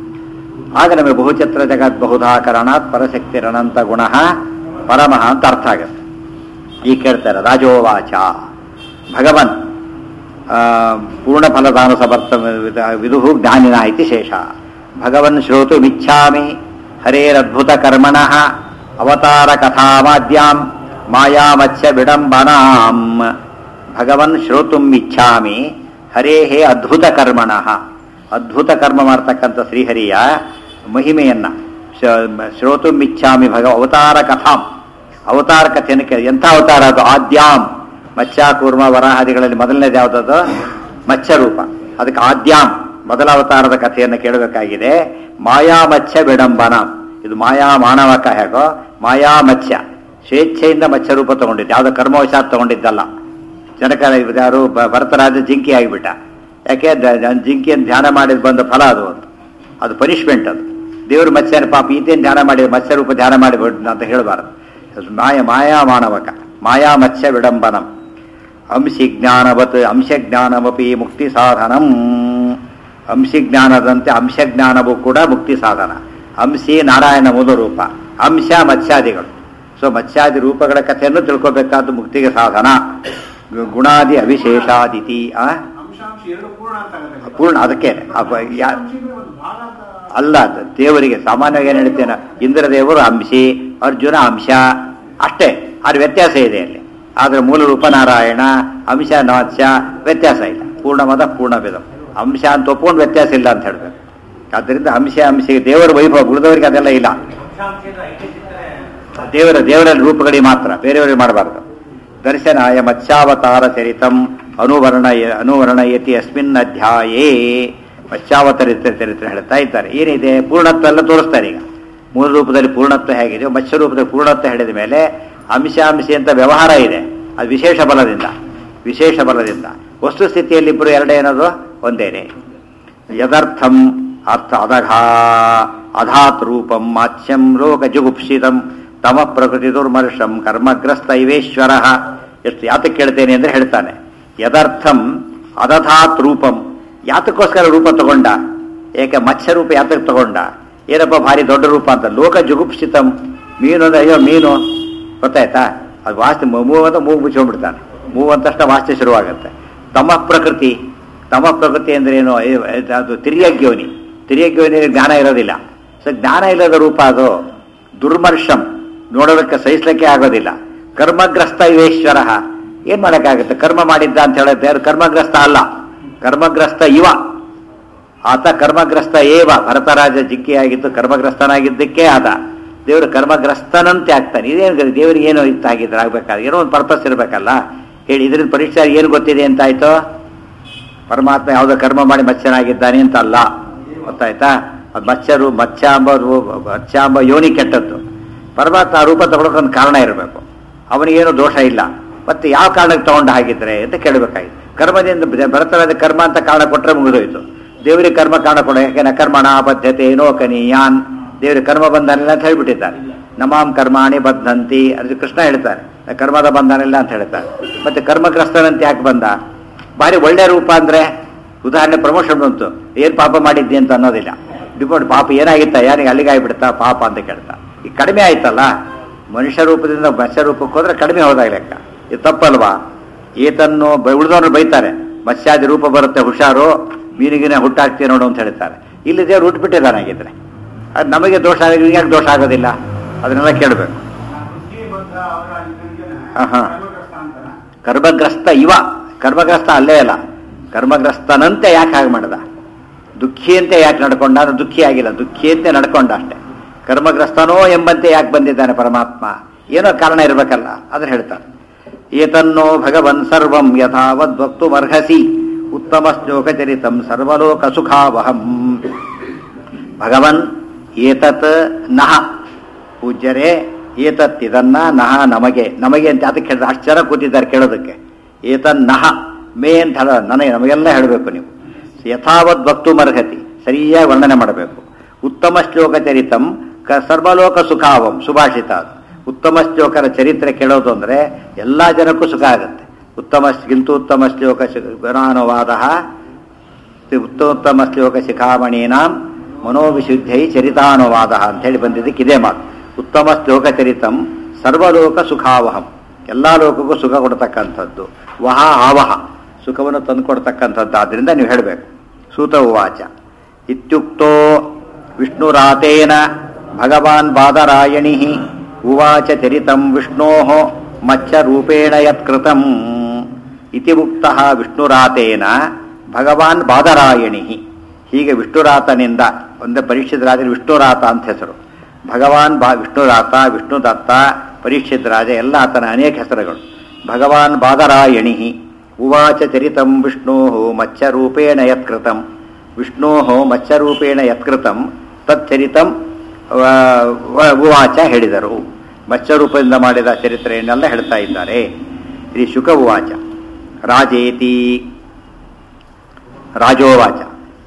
ಆಗ ನಮಗೆ ಬಹುಚಿತ್ರ ಜಗತ್ ಬಹುಧಾಕರಣಾತ್ ಪರಶಕ್ತಿರನಂತ ಗುಣ ಪರಮಃ ಅಂತ ಅರ್ಥ ಆಗುತ್ತೆ ಈಗ ಕೇಳ್ತಾರೆ ರಾಜೋವಾಚ ಭಗವನ್ ಆ, ಪೂರ್ಣ ಫಲದಾನ ಸಮರ್ಥ ವಿದುಹು ಜ್ಞಾನಿನ ಇತಿ ಶೇಷ ಭಗವನ್ ಶ್ರೋತುಮಿಚ್ಛಾಮಿ ಹರೇರದ್ಭುತ ಕರ್ಮಣಃ ಅವತಾರ ಕಥಾವಾದ್ಯಾಂ ಮಾಯಾಮತ್ಸ್ಯ ವಿಡಂಬನಾಂ ಭಗವನ್ ಶ್ರೋತುಂ ಇಚ್ಛಾಮಿ ಹರೇ ಅದ್ಭುತ ಕರ್ಮಣಃ ಅದ್ಭುತ ಕರ್ಮ ಮಾಡ್ತಕ್ಕಂಥ ಶ್ರೀಹರಿಯ ಮಹಿಮೆಯನ್ನ ಶ- ಶ್ರೋತುಂ ಇಚ್ಛಾಮಿ ಭಗ ಅವತಾರ ಕಥಾಂ ಅವತಾರ ಕಥೆಯನ್ನು ಕೇಳಿ ಎಂಥ ಅವತಾರ ಅದು ಆದ್ಯಾಂ ಮತ್ಸ್ಯ ಕೂರ್ಮ ವರಾಹಾದಿಗಳಲ್ಲಿ ಮೊದಲನೇದು ಯಾವುದದು ಮತ್ಸ್ಯ ರೂಪ ಅದಕ್ಕೆ ಆದ್ಯಾಂ ಮೊದಲ ಅವತಾರದ ಕಥೆಯನ್ನು ಕೇಳಬೇಕಾಗಿದೆ ಮಾಯಾ ಮತ್ಸ್ಯ ವಿಡಂಬನ ಇದು ಮಾಯಾ ಮಾನವಕ ಹೇಗೋ ಮಾಯಾ ಮತ್ಸ್ಯ ಸ್ವೇಚ್ಛೆಯಿಂದ ಮತ್ಸ್ಯ ರೂಪ ತಗೊಂಡಿದ್ದು ಯಾವುದೋ ಕರ್ಮವಶಾತ್ ತಗೊಂಡಿದ್ದಲ್ಲ ಜನಕ ಯಾರು ಭ- ಭರತರಾಜ ಜಿಂಕಿ ಆಗಿಬಿಟ್ಟ ಯಾಕೆ ದ- ದ- ಜಿಂಕಿಯನ್ನು ಧ್ಯಾನ ಮಾಡಿದ ಬಂದ ಫಲ ಅದು ಅಂತ ಅದು ಪನಿಷ್ಮೆಂಟ್ ಅದು ದೇವರು ಮತ್ಸ್ಯನ ಪಾಪ ಈತೇನು ಧ್ಯಾನ ಮಾಡಿ ಮತ್ಸ್ಯ ರೂಪ ಧ್ಯಾನ ಮಾಡಿಬಿಡ್ ಅಂತ ಹೇಳಬಾರದು ಮಾಯ ಮಾಯಾ ಮಾನವಕ ಮಾಯಾ ಮತ್ಸ್ಯ ವಿಡಂಬನಂ ಅಂಶಿ ಜ್ಞಾನವತ್ ಅಂಶ ಜ್ಞಾನಮಪಿ ಮುಕ್ತಿ ಸಾಧನಂ ಅಂಶಿ ಜ್ಞಾನದಂತೆ ಅಂಶ ಜ್ಞಾನವೂ ಕೂಡ ಮುಕ್ತಿ ಸಾಧನ ಅಂಶಿ ನಾರಾಯಣ ಮೂಲ ರೂಪ ಅಂಶ ಮತ್ಸ್ಯಾದಿಗಳು ಸೊ ಮತ್ಸ್ಯಾದಿ ರೂಪಗಳ ಕಥೆಯನ್ನು ತಿಳ್ಕೊಬೇಕಾದ್ದು ಮುಕ್ತಿಗೆ ಸಾಧನ ಗು- ಗುಣಾದಿ ಅವಿಶೇಷಾದಿತಿ ಆ ಅಂಶಾಂಶ ಎರಡು ಪೂರ್ಣ ಅಂತ ಆಗುತ್ತೆ ಪೂರ್ಣ ಅದಕ್ಕೆ ಅಪ್ಪ ಯಾ- ಅಂಶಗಳು ಒಂದು ಭಾಗ ಅಂತ ಅಲ್ಲ ಅದು ದೇವರಿಗೆ ಸಾಮಾನ್ಯವಾಗಿ ಏನು ಹೇಳ್ತೇನೆ ಇಂದ್ರದೇವರು ಅಂಶಿ ಅರ್ಜುನ ಅಂಶ ಅಷ್ಟೇ ಅದು ವ್ಯತ್ಯಾಸ ಇದೆ ಅಲ್ಲಿ ಆದರೆ ಮೂಲ ರೂಪ ನಾರಾಯಣ ಅಂಶ ನಾತ್ಯ ವ್ಯತ್ಯಾಸ ಇಲ್ಲ ಪೂರ್ಣಮದ ಪೂರ್ಣವಿದ ಅಂಶ ಅಂತ ಒಪ್ಕೊಂಡು ವ್ಯತ್ಯಾಸ ಇಲ್ಲ ಅಂತ ಹೇಳ್ಬೇಕು ಆದ್ದರಿಂದ ಅಂಶ ಅಂಶ ದೇವರ ವೈಭವ ಉಳಿದವರಿಗೆ ಅದೆಲ್ಲ ಇಲ್ಲ ದೇವರ ದೇವರ ರೂಪಗಳಿಗೆ ಮಾತ್ರ ಬೇರೆಯವರಿಗೆ ಮಾಡಬಾರ್ದು ದರ್ಶನಾಯ ಮತ್ಸ್ಯಾವತಾರ ಚರಿತಂ ಅನುವರ್ಣಯ ಅನುವರ್ಣಯತಿ ಅಸ್ಮಿನ್ ಅಧ್ಯಾಯೇ ಮತ್ಸ್ಯಾವತರಿತ ಚರಿತ್ರೆ ಹೇಳ್ತಾ ಇದ್ದಾರೆ ಏನಿದೆ ಪೂರ್ಣತ್ವ ಎಲ್ಲ ತೋರಿಸ್ತಾರೆ ಈಗ ಮೂಲ ರೂಪದಲ್ಲಿ ಪೂರ್ಣತ್ವ ಹೇಗಿದೆ ಮತ್ಸ್ಯ ರೂಪದಲ್ಲಿ ಪೂರ್ಣತ್ವ ಹೇಳಿದ ಮೇಲೆ ಅಂಶ ಅಂಶಿ ಅಂತ ವ್ಯವಹಾರ ಇದೆ ಅದು ವಿಶೇಷ ಬಲದಿಂದ ವಿಶೇಷ ಬಲದಿಂದ ವಸ್ತುಸ್ಥಿತಿಯಲ್ಲಿ ಇಬ್ಬರು ಎರಡೇ ಏನದು ಒಂದೇನೆ ಯದರ್ಥಂ ಅರ್ಥ ಅದಘಾ ಅಧಾತ್ ರೂಪಂ ಮಾತ್ಸ್ಯಂ ಲೋಕ ಜುಗುಪ್ಸಿತಂ ತಮ ಪ್ರಕೃತಿ ದುರ್ಮರ್ಷಂ ಕರ್ಮಗ್ರಸ್ತ ಇವೇಶ್ವರ ಎಷ್ಟು ಯಾತಕ್ಕೆ ಕೇಳ್ತೇನೆ ಅಂದ್ರೆ ಹೇಳ್ತಾನೆ ಯದರ್ಥಂ ಅದಧಾತ್ ರೂಪಂ ಯಾತಕ್ಕೋಸ್ಕರ ರೂಪ ತಗೊಂಡ ಏಕೆ ಮತ್ಸ್ಯ ರೂಪ ಯಾತಕ್ಕೆ ತಗೊಂಡ ಏನಪ್ಪ ಭಾರಿ ದೊಡ್ಡ ರೂಪ ಅಂತ ಲೋಕ ಜುಗುಪ್ಸಿತಂ ಮೀನು ಅಂದ್ರೆ ಅಯ್ಯೋ ಮೀನು ಗೊತ್ತಾಯ್ತಾ ಅದು ವಾಸ್ತು ಮೂವ್ ಅಂತ ಮೂಗು ಮುಚ್ಕೊಂಡ್ಬಿಡ್ತಾನೆ ಮೂವ್ ಅಂತಷ್ಟ ವಾಸ್ತು ಶುರುವಾಗುತ್ತೆ ತಮ ಪ್ರಕೃತಿ ತಮ ಪ್ರಕೃತಿ ಅಂದ್ರೆ ಏನು ಏ- ಅದು ತಿರ್ಯಗ್ಯೋನಿ ತಿರ್ಯಗ್ಯೋನಿ ಜ್ಞಾನ ಇರೋದಿಲ್ಲ ಸೊ ಜ್ಞಾನ ಇಲ್ಲದ ರೂಪ ಅದು ದುರ್ಮರ್ಷಂ ನೋಡೋದಕ್ಕೆ ಸಹಿಸ್ಲಿಕ್ಕೆ ಆಗೋದಿಲ್ಲ ಕರ್ಮಗ್ರಸ್ತ ಇವೇಶ್ವರ ಏನ್ ಮಾಡೋಕ್ಕಾಗುತ್ತೆ ಕರ್ಮ ಮಾಡಿದ್ದ ಅಂತ ಹೇಳುತ್ತೆ ಅದು ಕರ್ಮಗ್ರಸ್ತ ಅಲ್ಲ ಕರ್ಮಗ್ರಸ್ತ ಇವ ಆತ ಕರ್ಮಗ್ರಸ್ತ ಏವ ಭರತರಾಜ ಜಿಕ್ಕಿಯಾಗಿದ್ದು ಕರ್ಮಗ್ರಸ್ತನಾಗಿದ್ದಕ್ಕೆ ಆದ ದೇವರು ಕರ್ಮಗ್ರಸ್ತನಂತೆ ಆಗ್ತಾನೆ ಇದೇನು ದೇವರಿಗೆ ಏನೋ ಇತ್ತಾಗಿದ್ರೆ ಆಗ್ಬೇಕಾದ್ರೆ ಏನೋ ಒಂದು ಪರ್ಪಸ್ ಇರಬೇಕಲ್ಲ ಹೇಳಿ ಇದರಿಂದ ಪರೀಕ್ಷೆ ಏನು ಗೊತ್ತಿದೆ ಅಂತಾಯ್ತು ಪರಮಾತ್ಮ ಯಾವುದೋ ಕರ್ಮ ಮಾಡಿ ಮತ್ಸ್ಯನಾಗಿದ್ದಾನೆ ಅಂತ ಅಲ್ಲ ಗೊತ್ತಾಯ್ತಾ ಅದು ಮತ್ಸ್ಯರು ಮತ್ಸ್ಯಾಂಬ ರೂ- ಮತ್ಸ್ಯಾಂಬ ಯೋನಿ ಕೆಟ್ಟದ್ದು ಪರಮಾತ್ಮ ಆ ರೂಪ ತಗೊಳಕ್ಕೊಂದು ಕಾರಣ ಇರಬೇಕು ಅವನಿಗೇನು ದೋಷ ಇಲ್ಲ ಮತ್ತೆ ಯಾವ ಕಾರಣಕ್ಕೆ ತಗೊಂಡ ಹಾಗಿದ್ರೆ ಅಂತ ಕೇಳಬೇಕಾಗಿತ್ತು ಕರ್ಮದಿಂದ ಭರತರಾದ ಕರ್ಮ ಅಂತ ಕಾರಣ ಕೊಟ್ಟರೆ ಮುಗಿದೋಯ್ತು ದೇವರಿಗೆ ಕರ್ಮ ಕಾರಣ ಕೊಡ ಯಾಕೆ ನಕರ್ಮಣ ಬದ್ಧತೆ ಏನೋ ಕನಿಯಾನ್ ದೇವರಿಗೆ ಕರ್ಮ ಬಂಧನಿಲ್ಲ ಅಂತ ಹೇಳ್ಬಿಟ್ಟಿದ್ದಾರೆ ನಮಾಂ ಕರ್ಮಾಣಿ ಬದ್ಧಂತಿ ಅದು ಕೃಷ್ಣ ಹೇಳ್ತಾರೆ ಕರ್ಮದ ಬಂಧನಿಲ್ಲ ಅಂತ ಹೇಳ್ತಾರೆ ಮತ್ತೆ ಕರ್ಮಗ್ರಸ್ತನಂತೆ ಯಾಕೆ ಬಂದ ಭಾರಿ ಒಳ್ಳೆ ರೂಪ ಅಂದ್ರೆ ಉದಾಹರಣೆ ಪ್ರಮೋಷನ್ ಬಂತು ಏನ್ ಪಾಪ ಮಾಡಿದ್ದಿ ಅಂತ ಅನ್ನೋದಿಲ್ಲ ಡಿಪೋರ್ಟ್ ಪಾಪ ಏನಾಗಿತ್ತ ಯಾರಿಗೆ ಅಲ್ಲಿಗೆ ಆಗ್ಬಿಡ್ತಾ ಪಾಪ ಅಂತ ಕೇಳ್ತಾ ಈಗ ಕಡಿಮೆ ಆಯ್ತಲ್ಲ ಮನುಷ್ಯ ರೂಪದಿಂದ ಮತ್ಸ್ಯ ರೂಪಕ್ಕೆ ಹೋದ್ರೆ ಕಡಿಮೆ ಹೋದಾಗ ಲೆಕ್ಕ ಇದು ತಪ್ಪಲ್ವಾ ಏತನ್ನು ಉಳಿದವ್ರು ಬೈತಾರೆ ಮತ್ಸ್ಯಾದಿ ರೂಪ ಬರುತ್ತೆ ಹುಷಾರು ಮೀನಿಗಿನ ಹುಟ್ಟಾಗ್ತೀಯ ನೋಡು ಅಂತ ಹೇಳ್ತಾರೆ ಇಲ್ಲಿ ದೇವ್ರು ಹುಟ್ಟುಬಿಟ್ಟಿದ್ದಾನೆ ಹಾಗಿದ್ರೆ ಅದು ನಮಗೆ ದೋಷ ಆಗಿದೆ ಯಾಕೆ ದೋಷ ಆಗೋದಿಲ್ಲ ಅದನ್ನೆಲ್ಲ ಕೇಳಬೇಕು ಬುದ್ಧಿ ಬಂದ ಅವರ ಇದನ್ನ ಆಹಾ. ಕರ್ಮಗ್ರಸ್ತ ಅಂತಾನ ಕರ್ಮಗ್ರಸ್ತ ಇವ ಕರ್ಮಗ್ರಸ್ತ ಅಲ್ಲೇ ಅಲ್ಲ ಕರ್ಮಗ್ರಸ್ತನಂತೆ ಯಾಕೆ ಹಾಗೆ ಮಾಡ್ದ ದುಃಖಿಯಂತೆ ಯಾಕೆ ನಡ್ಕೊಂಡ ಅದು ದುಃಖಿ ಆಗಿಲ್ಲ ದುಃಖಿಯಂತೆ ನಡ್ಕೊಂಡ ಅಷ್ಟೇ ಕರ್ಮಗ್ರಸ್ತನೋ ಎಂಬಂತೆ ಯಾಕೆ ಬಂದಿದ್ದಾನೆ ಪರಮಾತ್ಮ ಏನೋ ಕಾರಣ ಇರಬೇಕಲ್ಲ ಅದನ್ನ ಹೇಳ್ತಾನೆ ಏತನ್ನೋ ಭಗವನ್ ಸರ್ವಂ ಯಥಾವದ್ ವಕ್ತುಮರ್ಹಸಿ ಉತ್ತಮ ಶ್ಲೋಕಚರಿತಂ ಸರ್ವಲೋಕ ಸುಖಾವಹಂ ಭಗವನ್ ಏತತ್ ನಹ ಪೂಜ್ಯರೇ ಏತತ್ ಇದನ್ನ ನಹ ನಮಗೆ ನಮಗೆ ಅಂತ ಅದಕ್ಕೆ ಹೇಳಿದ್ರೆ ಅಷ್ಟು ಜನ ಕೂತಿದ್ದಾರೆ ಕೇಳೋದಕ್ಕೆ ಏತನ್ ನಹ ಮೇ ಅಂತ ಹೇಳ ನನಗೆ ನಮಗೆಲ್ಲ ಹೇಳಬೇಕು ನೀವು ಯಥಾವತ್ ಭಕ್ತು ಮರ್ಹತಿ ಸರಿಯಾಗಿ ವರ್ಣನೆ ಮಾಡಬೇಕು ಉತ್ತಮ ಶ್ಲೋಕ ಚರಿತಂ ಕ ಸರ್ವಲೋಕ ಸುಖಾವಂ ಸುಭಾಷಿತ ಅದು. ಉತ್ತಮ ಶ್ಲೋಕರ ಚರಿತ್ರೆ ಕೇಳೋದು ಅಂದ್ರೆ ಎಲ್ಲಾ ಜನಕ್ಕೂ ಸುಖ ಆಗುತ್ತೆ ಉತ್ತಮ ಕಿಂತು ಉತ್ತಮ ಶ್ಲೋಕ ಗುಣಾನುವಾದ ಉತ್ತೋತ್ತಮ ಶ್ಲೋಕ ಶಿಖಾಮಣೀನಾಂ ಮನೋವಿಶುದ್ಧೈ ಚರಿತಾನುವಾದ ಅಂತ ಹೇಳಿ ಬಂದಿದ್ದಕ್ಕೆ ಇದೇ ಮಾತು ಉತ್ತಮ ಶ್ಲೋಕ ಚರಿತಂ ಸರ್ವಲೋಕ ಸುಖಾವಹಂ ಎಲ್ಲಾ ಲೋಕಕ್ಕೂ ಸುಖ ಕೊಡ್ತಕ್ಕಂಥದ್ದು ವಹ ಆವಹ ಸುಖವನ್ನು ತಂದುಕೊಡ್ತಕ್ಕಂಥದ್ದು ಆದ್ರಿಂದ ನೀವು ಹೇಳಬೇಕು ಸೂತ ಉವಾಚ ಇತ್ಯುಕ್ತೋ ವಿಷ್ಣುರಾತೇನ ಭಗವಾನ್ ಬಾದರಾಯಣಿ ಉವಾಚ ಚರಿತಂ ವಿಷ್ಣೋ ಮಚ್ಚರೂಪೇಣ ಯತ್ಕೃತಂ ಇತಿ ಮುಕ್ತ ವಿಷ್ಣುರಾತೇನ ಭಗವಾನ್ ಬಾದರಾಯಣಿ ಹೀಗೆ ವಿಷ್ಣುರಾತನಿಂದ ಒಂದೇ ಪರೀಕ್ಷಿತ ರಾಜ ವಿಷ್ಣುರಾತ ಅಂತ ಹೆಸರು ಭಗವಾನ್ ಬಾ ವಿಷ್ಣುರಾತ ವಿಷ್ಣುದತ್ತ ಪರೀಕ್ಷಿತ ರಾಜ ಎಲ್ಲ ಆತನ ಅನೇಕ ಹೆಸರುಗಳು ಭಗವಾನ್ ಬಾದರಾಯಣಿ ಉವಾಚ ಚರಿತಂ ವಿಷ್ಣೋ ಮತ್ಸ್ಯರೂಪೇಣ ಯತ್ಕೃತಂ ವಿಷ್ಣೋ ಮತ್ಸ್ಯರೂಪೇಣ ಯತ್ಕೃತಂ ತಚ್ಚರಿತಂ ವ- ವ- ಉವಾಚ ಹೇಳಿದರು ಮತ್ಸ್ಯರೂಪದಿಂದ ಮಾಡಿದ ಚರಿತ್ರೆಯನ್ನೆಲ್ಲ ಹೇಳ್ತಾ ಇದ್ದಾರೆ ಶ್ರೀ ಶುಕ ಉವಾಚ ರಾಜೇತಿ ರಾಜೋವಾಚ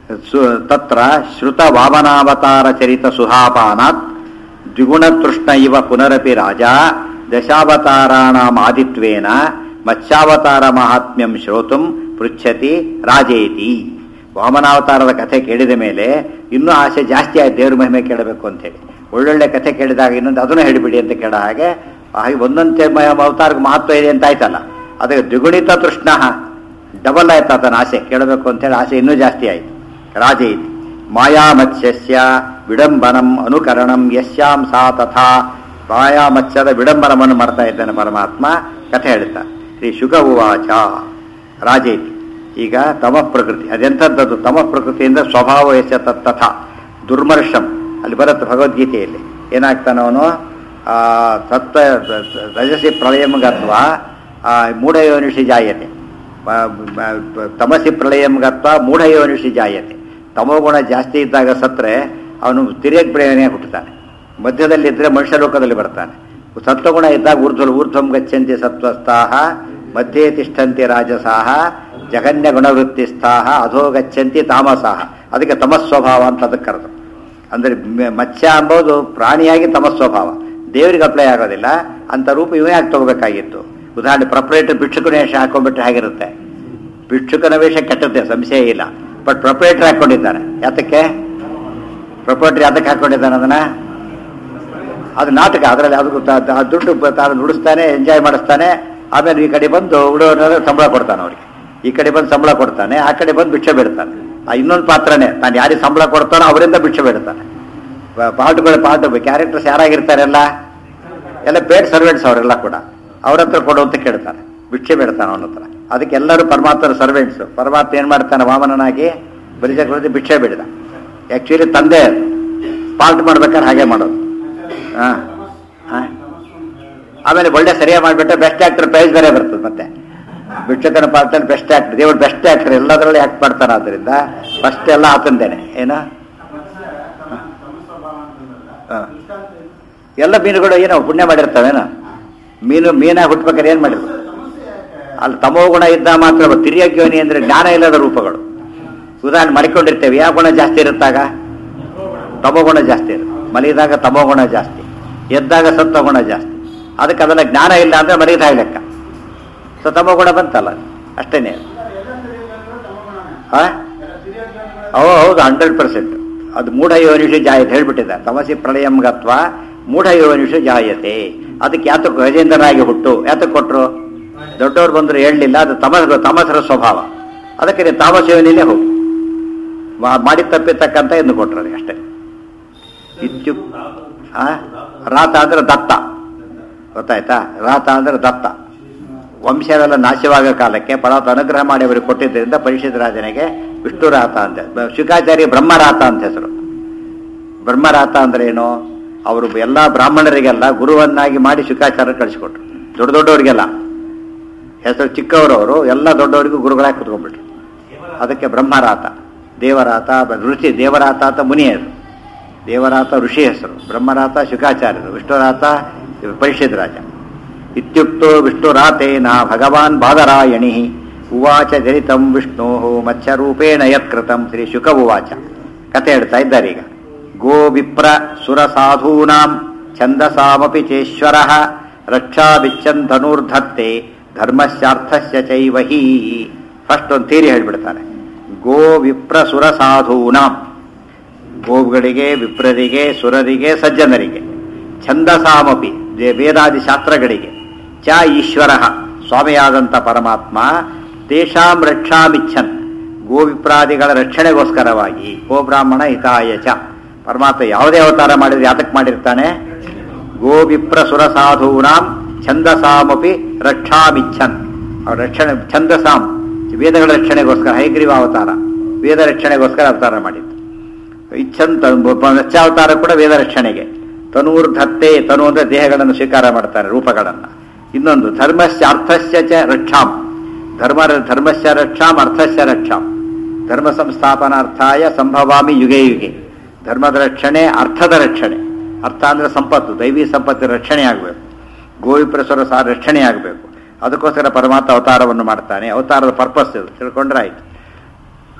ಸು ತತ್ರ ಶ್ರುತ ವಾಮನಾವತಾರ ಚರಿತ ಸುಹಾಪಾನಾತ್ ದ್ವಿಗುಣತೃಷ್ಣ ಇವ ಪುನರಪಿ ರಾಜ ದಶಾವತಾರಾಣಾಂ ಆದಿತ್ವೇನ ಮತ್ಸ್ಯಾವತಾರ ಮಹಾತ್ಮ್ಯಂ ಶ್ರೋತುಂ ಪೃಚ್ಛತಿ ರಾಜೇತಿ ವಾಮನಾವತಾರದ ಕಥೆ ಕೇಳಿದ ಮೇಲೆ ಇನ್ನೂ ಆಸೆ ಜಾಸ್ತಿ ಆಯ್ತು ದೇವ್ರ ಮಹಿಮೆ ಕೇಳಬೇಕು ಅಂತ ಹೇಳಿ ಒಳ್ಳೊಳ್ಳೆ ಕಥೆ ಕೇಳಿದಾಗ ಇನ್ನೊಂದು ಅದನ್ನು ಹೇಳಿಬಿಡಿ ಅಂತ ಕೇಳ ಹಾಗೆ ಹಾಗೆ ಒಂದೊಂದೇ ಮ- ಅವತಾರಕ್ಕೆ ಮಹತ್ವ ಇದೆ ಅಂತ ಆಯ್ತಲ್ಲ ಅದಕ್ಕೆ ದ್ವಿಗುಣಿತ ತೃಷ್ಣ ಡಬಲ್ ಆಯ್ತು ಆತನ ಆಸೆ ಕೇಳಬೇಕು ಅಂತೇಳಿ ಆಸೆ ಇನ್ನೂ ಜಾಸ್ತಿ ಆಯ್ತು ರಾಜೇ ಮಾಯಾಮತ್ಸ್ಯಸ್ಯ ವಿಡಂಬನಂ ಅನುಕರಣಂ ಯಸ್ಯಾಂ ಸಾ ತಥಾ ಮಾಯಾಮತ್ಸ್ಯದ ವಿಡಂಬನವನ್ನು ಮಾಡ್ತಾ ಇದ್ದಾನೆ ಪರಮಾತ್ಮ ಕಥೆ ಹೇಳ್ತಾ ಶ್ರೀ ಶುಕ ಉವಾಚ ರಾಜೇತಿ ಈಗ ತಮ ಪ್ರಕೃತಿ ಅದೆಂಥದ್ದದು ತಮ ಪ್ರಕೃತಿಯಿಂದ ಸ್ವಭಾವ ಯಶ ತಥಾ ದುರ್ಮರ್ಷಂ ಅಲ್ಲಿ ಬರುತ್ತೆ ಭಗವದ್ಗೀತೆಯಲ್ಲಿ ಏನಾಗ್ತಾನೆ ಅವನು ಆ, ತತ್ವ ರಜಸಿ ಪ್ರಳಯಂ ಗತ್ವ ಆ, ಮೂಢಯೋನಿಷಿ ಜಾಯತೆ ಮ- ಮ- ತಮಸಿ ಪ್ರಳಯಂ ಗತ್ವ ಮೂಢಯೋನಿಷಿ ಜಾಯತೆ ತಮೋಗುಣ ಜಾಸ್ತಿ ಇದ್ದಾಗ ಸತ್ರೆ ಅವನು ತಿರ್ಯಕ್ ಪ್ರೇರಣೆ ಹುಟ್ಟುತ್ತಾನೆ ಮಧ್ಯದಲ್ಲಿದ್ದರೆ ಮನುಷ್ಯ ಲೋಕದಲ್ಲಿ ಬರ್ತಾನೆ ಸತ್ವಗುಣ ಇದ್ದಾಗ ಊರ್ಧ್ವ ಊರ್ಧ್ವಂ ಗಚ್ಚಂತಿ ಸತ್ವಸ್ಥಾಹ ಮಧ್ಯೆ ತಿಷ್ಠಂತಿ ರಾಜಸಾಹ ಜಗನ್ಯ ಗುಣವೃತ್ತಿಸ್ಥಾಹ ಅಧೋ ಗಚ್ಚಂತಿ ತಾಮಸಾಹ ಅದಕ್ಕೆ ತಮಸ್ವಭಾವ ಅಂತ ಅದಕ್ಕೆ ಕರೆದು ಅಂದರೆ ಮ- ಮತ್ಸ್ಯ ಅಂಬೋದು ಪ್ರಾಣಿಯಾಗಿ ತಮಸ್ವಭಾವ ದೇವರಿಗೆ ಅಪ್ಲೈ ಆಗೋದಿಲ್ಲ ಅಂತ ರೂಪ ಇವೇ ಆಗಿ ತಗೋಬೇಕಾಗಿತ್ತು ಉದಾಹರಣೆ ಪ್ರೊಪ್ರೇಟರ್ ಭಿಕ್ಷುಕನ ವೇಷ ಹಾಕೊಂಡ್ಬಿಟ್ರೆ ಹೇಗಿರುತ್ತೆ ಭಿಕ್ಷುಕನ ವೇಷ ಕೆಟ್ಟದ್ದೇ ಸಂಶಯ ಇಲ್ಲ ಬಟ್ ಪ್ರೊಪ್ರೇಟರ್ ಹಾಕೊಂಡಿದ್ದಾನೆ ಯಾತಕ್ಕೆ ಪ್ರೊಪ್ರೇಟರ್ ಯಾತಕ್ಕೆ ಹಾಕೊಂಡಿದ್ದಾನೆ ಅದನ್ನ ಅದು ನಾಟಕ ಅದರಲ್ಲಿ ಅದು ಆ ದುಡ್ಡು ಬ- ತಾನು ನುಡಿಸ್ತಾನೆ ಎಂಜಾಯ್ ಮಾಡಿಸ್ತಾನೆ ಆಮೇಲೆ ಈ ಕಡೆ ಬಂದು ಉಡೋದ್ರೆ ಸಂಬಳ ಕೊಡ್ತಾನೆ ಅವ್ರಿಗೆ ಈ ಕಡೆ ಬಂದು ಸಂಬಳ ಕೊಡ್ತಾನೆ ಆ ಕಡೆ ಬಂದು ಭಿಕ್ಷೆ ಬೇಡ್ತಾನೆ ಆ ಇನ್ನೊಂದು ಪಾತ್ರನೇ ತಾನು ಯಾರಿಗೆ ಸಂಬಳ ಕೊಡ್ತಾನೋ ಅವರಿಂದ ಭಿಕ್ಷೆ ಬೇಡ್ತಾನೆ ಪಾರ್ಟ್ಗಳು ಪಾರ್ಟ್ ಕ್ಯಾರೆಕ್ಟರ್ಸ್ ಯಾರಾಗಿರ್ತಾರೆಲ್ಲ ಎಲ್ಲ ಪೇಡ್ ಸರ್ವೆಂಟ್ಸ್ ಅವರೆಲ್ಲ ಕೂಡ ಅವ್ರ ಹತ್ರ ಕೊಡು ಅಂತ ಕೇಳ್ತಾರೆ ಭಿಕ್ಷೆ ಬೇಡ್ತಾನೆ ಅವನ ಹತ್ರ ಅದಕ್ಕೆ ಎಲ್ಲರೂ ಪರಮಾತ್ಮನ ಸರ್ವೆಂಟ್ಸ್ ಪರಮಾತ್ಮ ಏನ್ ಮಾಡ್ತಾನೆ ವಾಮನನಾಗಿ ಬಲಿಜ ಕೊಡದೆ ಭಿಕ್ಷೆ ಬೇಡಿದ ಆಕ್ಚುಲಿ ತಂದೆ ಪಾಲ್ಟ್ ಮಾಡ್ಬೇಕಾದ್ರೆ ಹಾಗೆ ಮಾಡೋದು ಹಾ ಹಾ ಆಮೇಲೆ ಒಳ್ಳೆ ಸರಿಯಾಗಿ ಮಾಡಿಬಿಟ್ರೆ ಬೆಸ್ಟ್ ಆಕ್ಟರ್ ಪ್ರೈಸ್ ಬೇರೆ ಬರ್ತದೆ ಮತ್ತೆ ಭಿಕ್ಷಕನ ಪಾತ್ರದಲ್ಲಿ ಬೆಸ್ಟ್ ಆಕ್ಟರ್ ದೇವ್ರು ಬೆಸ್ಟ್ ಆಕ್ಟರ್ ಎಲ್ಲದರಲ್ಲಿ ಆಕ್ಟ್ ಮಾಡ್ತಾನೆ ಆದ್ದರಿಂದ ಫಸ್ಟ್ ಎಲ್ಲ ಆತಂದೇನೆ ಏನ ಹಾ. ಎಲ್ಲ ಮೀನುಗಳು ಏನೋ ಪುಣ್ಯ ಮಾಡಿರ್ತಾವೇನೋ ಮೀನು ಮೀನಾಗಿ ಹುಟ್ಬೇಕಾದ್ರೆ ಏನ್ ಮಾಡಿರ್ಬೇಕು ಅಲ್ಲಿ ತಮೋ ಗುಣ ಇದ್ದ ಮಾತ್ರ ತಿರಿಯಕ್ ಯೋನಿ ಅಂದ್ರೆ ಜ್ಞಾನ ಇಲ್ಲದ ರೂಪಗಳು ಉದಾಹರಣೆ ಮಡಿಕೊಂಡಿರ್ತೇವೆ ಯಾವ ಗುಣ ಜಾಸ್ತಿ ಇರುತ್ತಾಗ ತಮೋ ಗುಣ ಜಾಸ್ತಿ ಇರುತ್ತೆ ಮಲಗಿದಾಗ ತಮೋ ಗುಣ ಜಾಸ್ತಿ ಎದ್ದಾಗ ಸತ್ವ ಗುಣ ಜಾಸ್ತಿ ಅದಕ್ಕೆ ಅದೆಲ್ಲ ಜ್ಞಾನ ಇಲ್ಲ ಅಂದ್ರೆ ಮಲಗಿದ ಲೆಕ್ಕ ಸೊ ತಮೋ ಗುಣ ಬಂತಲ್ಲ ಅಷ್ಟೇನೆ ಆ? ಓ ಹೌದು ಹಂಡ್ರೆಡ್ ಪರ್ಸೆಂಟ್ ಅದು ಮೂಢ ಯೋನಿಷು ಜಾಯತೆ ಹೇಳ್ಬಿಟ್ಟಿದ್ದ ತಮಸಿ ಪ್ರಳಯಂ ಗತ್ವ ಮೂಢ ಯೋನಿಷು ಜಾಯತೆ ಅದಕ್ಕೆ ಯಾತಕ್ಕೆ ಗಜೇಂದ್ರನಾಗಿ ಹುಟ್ಟು ಯಾತಕ್ಕೆ ಕೊಟ್ರು ದೊಡ್ಡವ್ರು ಬಂದ್ರು ಹೇಳಲಿಲ್ಲ ಅದು ತಮಸ್ ತಮಸರ ಸ್ವಭಾವ ಅದಕ್ಕೆ ನೀವು ತಾಮಸ ಯೋನಿಲೇ ಹೋಗು ಮಾ- ಮಾಡಿ ತಪ್ಪಿರ್ತಕ್ಕಂಥ ಎಂದು ಕೊಟ್ರು ಅದಕ್ಕೆ ಅಷ್ಟೇ ಇತ್ಯು ಆ? ರಾತ ಅಂದ್ರೆ ದತ್ತ ಗೊತ್ತಾಯ್ತಾ ರಾತ ಅಂದ್ರೆ ದತ್ತ ವಂಶವೆಲ್ಲ ನಾಶವಾಗೋ ಕಾಲಕ್ಕೆ ಪರಮಾತ್ಮ ಅನುಗ್ರಹ ಮಾಡಿ ಅವರಿಗೆ ಕೊಟ್ಟಿದ್ದರಿಂದ ಪರಿಷತ್ ರಾಜನಿಗೆ ವಿಷ್ಣು ರಾತ ಅಂತ ಬ- ಶುಕಾಚಾರ್ಯ ಬ್ರಹ್ಮರಾತ ಅಂತ ಹೆಸರು ಬ್ರಹ್ಮರಾತ ಅಂದ್ರೆ ಏನು ಅವರು ಎಲ್ಲ ಬ್ರಾಹ್ಮಣರಿಗೆಲ್ಲ ಗುರುವನ್ನಾಗಿ ಮಾಡಿ ಶುಕಾಚಾರ್ಯ ಕಳಿಸಿಕೊಟ್ರು ದೊಡ್ಡ ದೊಡ್ಡವರಿಗೆಲ್ಲ ಹೆಸರು ಚಿಕ್ಕವರವರು ಎಲ್ಲ ದೊಡ್ಡವರಿಗೂ ಗುರುಗಳಾಗಿ ಕುತ್ಕೊಂಡ್ಬಿಟ್ರು ಅದಕ್ಕೆ ಬ್ರಹ್ಮರಾತ ದೇವರಾತ ಬ- ಋಷಿ ದೇವರಾತ ಅಂತ ಮುನಿ ಹೆಸರು ದೇವರಾತ ಋಷಿ ಹೆಸರು ಬ್ರಹ್ಮರಾತ ಶುಕಾಚಾರ್ಯರು ವಿಷ್ಣುರಾತ ಪರಿಷತ್ ರಾಜ ಇತ್ಯುಕ್ತೋ ವಿಷ್ಣುರಾತೇನ ಭಗವಾನ್ ಬಾದರಾಯಣಿ ಉವಾಚ ಜನಿತಂ ವಿಷ್ಣು ಮತ್ಸ್ಯರೂಪೇಣ ಯತ್ಕೃತಂ ಶ್ರೀ ಶುಕ ಉವಾಚ ಕಥೆ ಹೇಳ್ತಾ ಇದ್ದಾರೆ ಈಗ ಗೋ ವಿಪ್ರ ಸುರ ಸಾಧೂನಾಂ ಛಂದಸಾಮಪಿ ಚೇಶ್ವರ ರಕ್ಷಾ ಬಿಚ್ಚಂತನೂರ್ಧತ್ತೆ ಧರ್ಮಶ್ಚಾರ್ಥಸ್ಯ ಚೈವ ಹಿ ಫಸ್ಟ್ ಒಂದು ಥೀರಿ ಹೇಳ್ಬಿಡ್ತಾರೆ ಗೋ ವಿಪ್ರ ಸುರ ಸಾಧೂನಾಂ ಗೋವುಗಳಿಗೆ ವಿಪ್ರರಿಗೆ ಸುರರಿಗೆ ಸಜ್ಜನರಿಗೆ ಛಂದಸಾಮಪಿ ದೇ- ವೇದಾದಿ ಶಾಸ್ತ್ರಗಳಿಗೆ ಚ ಈಶ್ವರ ಸ್ವಾಮಿಯಾದಂಥ ಪರಮಾತ್ಮ ತೇಷಾಂ ರಕ್ಷಾಮಿಚ್ಛನ್ ಗೋವಿಪ್ರಾದಿಗಳ ರಕ್ಷಣೆಗೋಸ್ಕರವಾಗಿ ಗೋಬ್ರಾಹ್ಮಣ ಹಿತಾಯ ಚ ಪರಮಾತ್ಮ ಯಾವುದೇ ಅವತಾರ ಮಾಡಿದ್ರೆ ಯಾತಕ್ಕೆ ಮಾಡಿರ್ತಾನೆ ಗೋವಿಪ್ರ ಸುರ ಸಾಧೂನಾಂ ಛಂದಸಾಮಪಿ ರಕ್ಷಾಮಿಚ್ಛನ್ ಅವ್ರ ರಕ್ಷಣೆ ಛಂದಸಾಂ ವೇದಗಳ ರಕ್ಷಣೆಗೋಸ್ಕರ ಹೈಗ್ರೀವ ಅವತಾರ ವೇದ ರಕ್ಷಣೆಗೋಸ್ಕರ ಅವತಾರ ಮಾಡಿದ್ದು ಇಚ್ಛಂತ ಮತ್ಸ್ಯಾವತಾರ ಕೂಡ ವೇದ ರಕ್ಷಣೆಗೆ ತನೂರ್ಧತ್ತೆ ತನು ಅಂದ್ರೆ ದೇಹಗಳನ್ನು ಸ್ವೀಕಾರ ಮಾಡ್ತಾರೆ ರೂಪಗಳನ್ನು ಇನ್ನೊಂದು ಧರ್ಮಸ್ಯ ಅರ್ಥಸ್ಯ ಚ ರಕ್ಷಾಂ ಧರ್ಮ ಧರ್ಮಸ್ಯ ರಕ್ಷಾಂ ಅರ್ಥಸ್ಯ ರಕ್ಷಾಂ ಧರ್ಮ ಸಂಸ್ಥಾಪನಾರ್ಥಾಯ ಸಂಭವಾಮಿ ಯುಗೆ ಯುಗೆ ಧರ್ಮದ ರಕ್ಷಣೆ ಅರ್ಥದ ರಕ್ಷಣೆ ಅರ್ಥ ಅಂದ್ರೆ ಸಂಪತ್ತು ದೈವಿ ಸಂಪತ್ತಿನ ರಕ್ಷಣೆ ಆಗಬೇಕು ಗೋವಿಪ್ರಸರ ಸಹ ರಕ್ಷಣೆ ಆಗಬೇಕು ಅದಕ್ಕೋಸ್ಕರ ಪರಮಾತ್ಮ ಅವತಾರವನ್ನು ಮಾಡ್ತಾನೆ ಅವತಾರದ ಪರ್ಪಸ್ ಇದು ತಿಳ್ಕೊಂಡ್ರೆ ಆಯ್ತು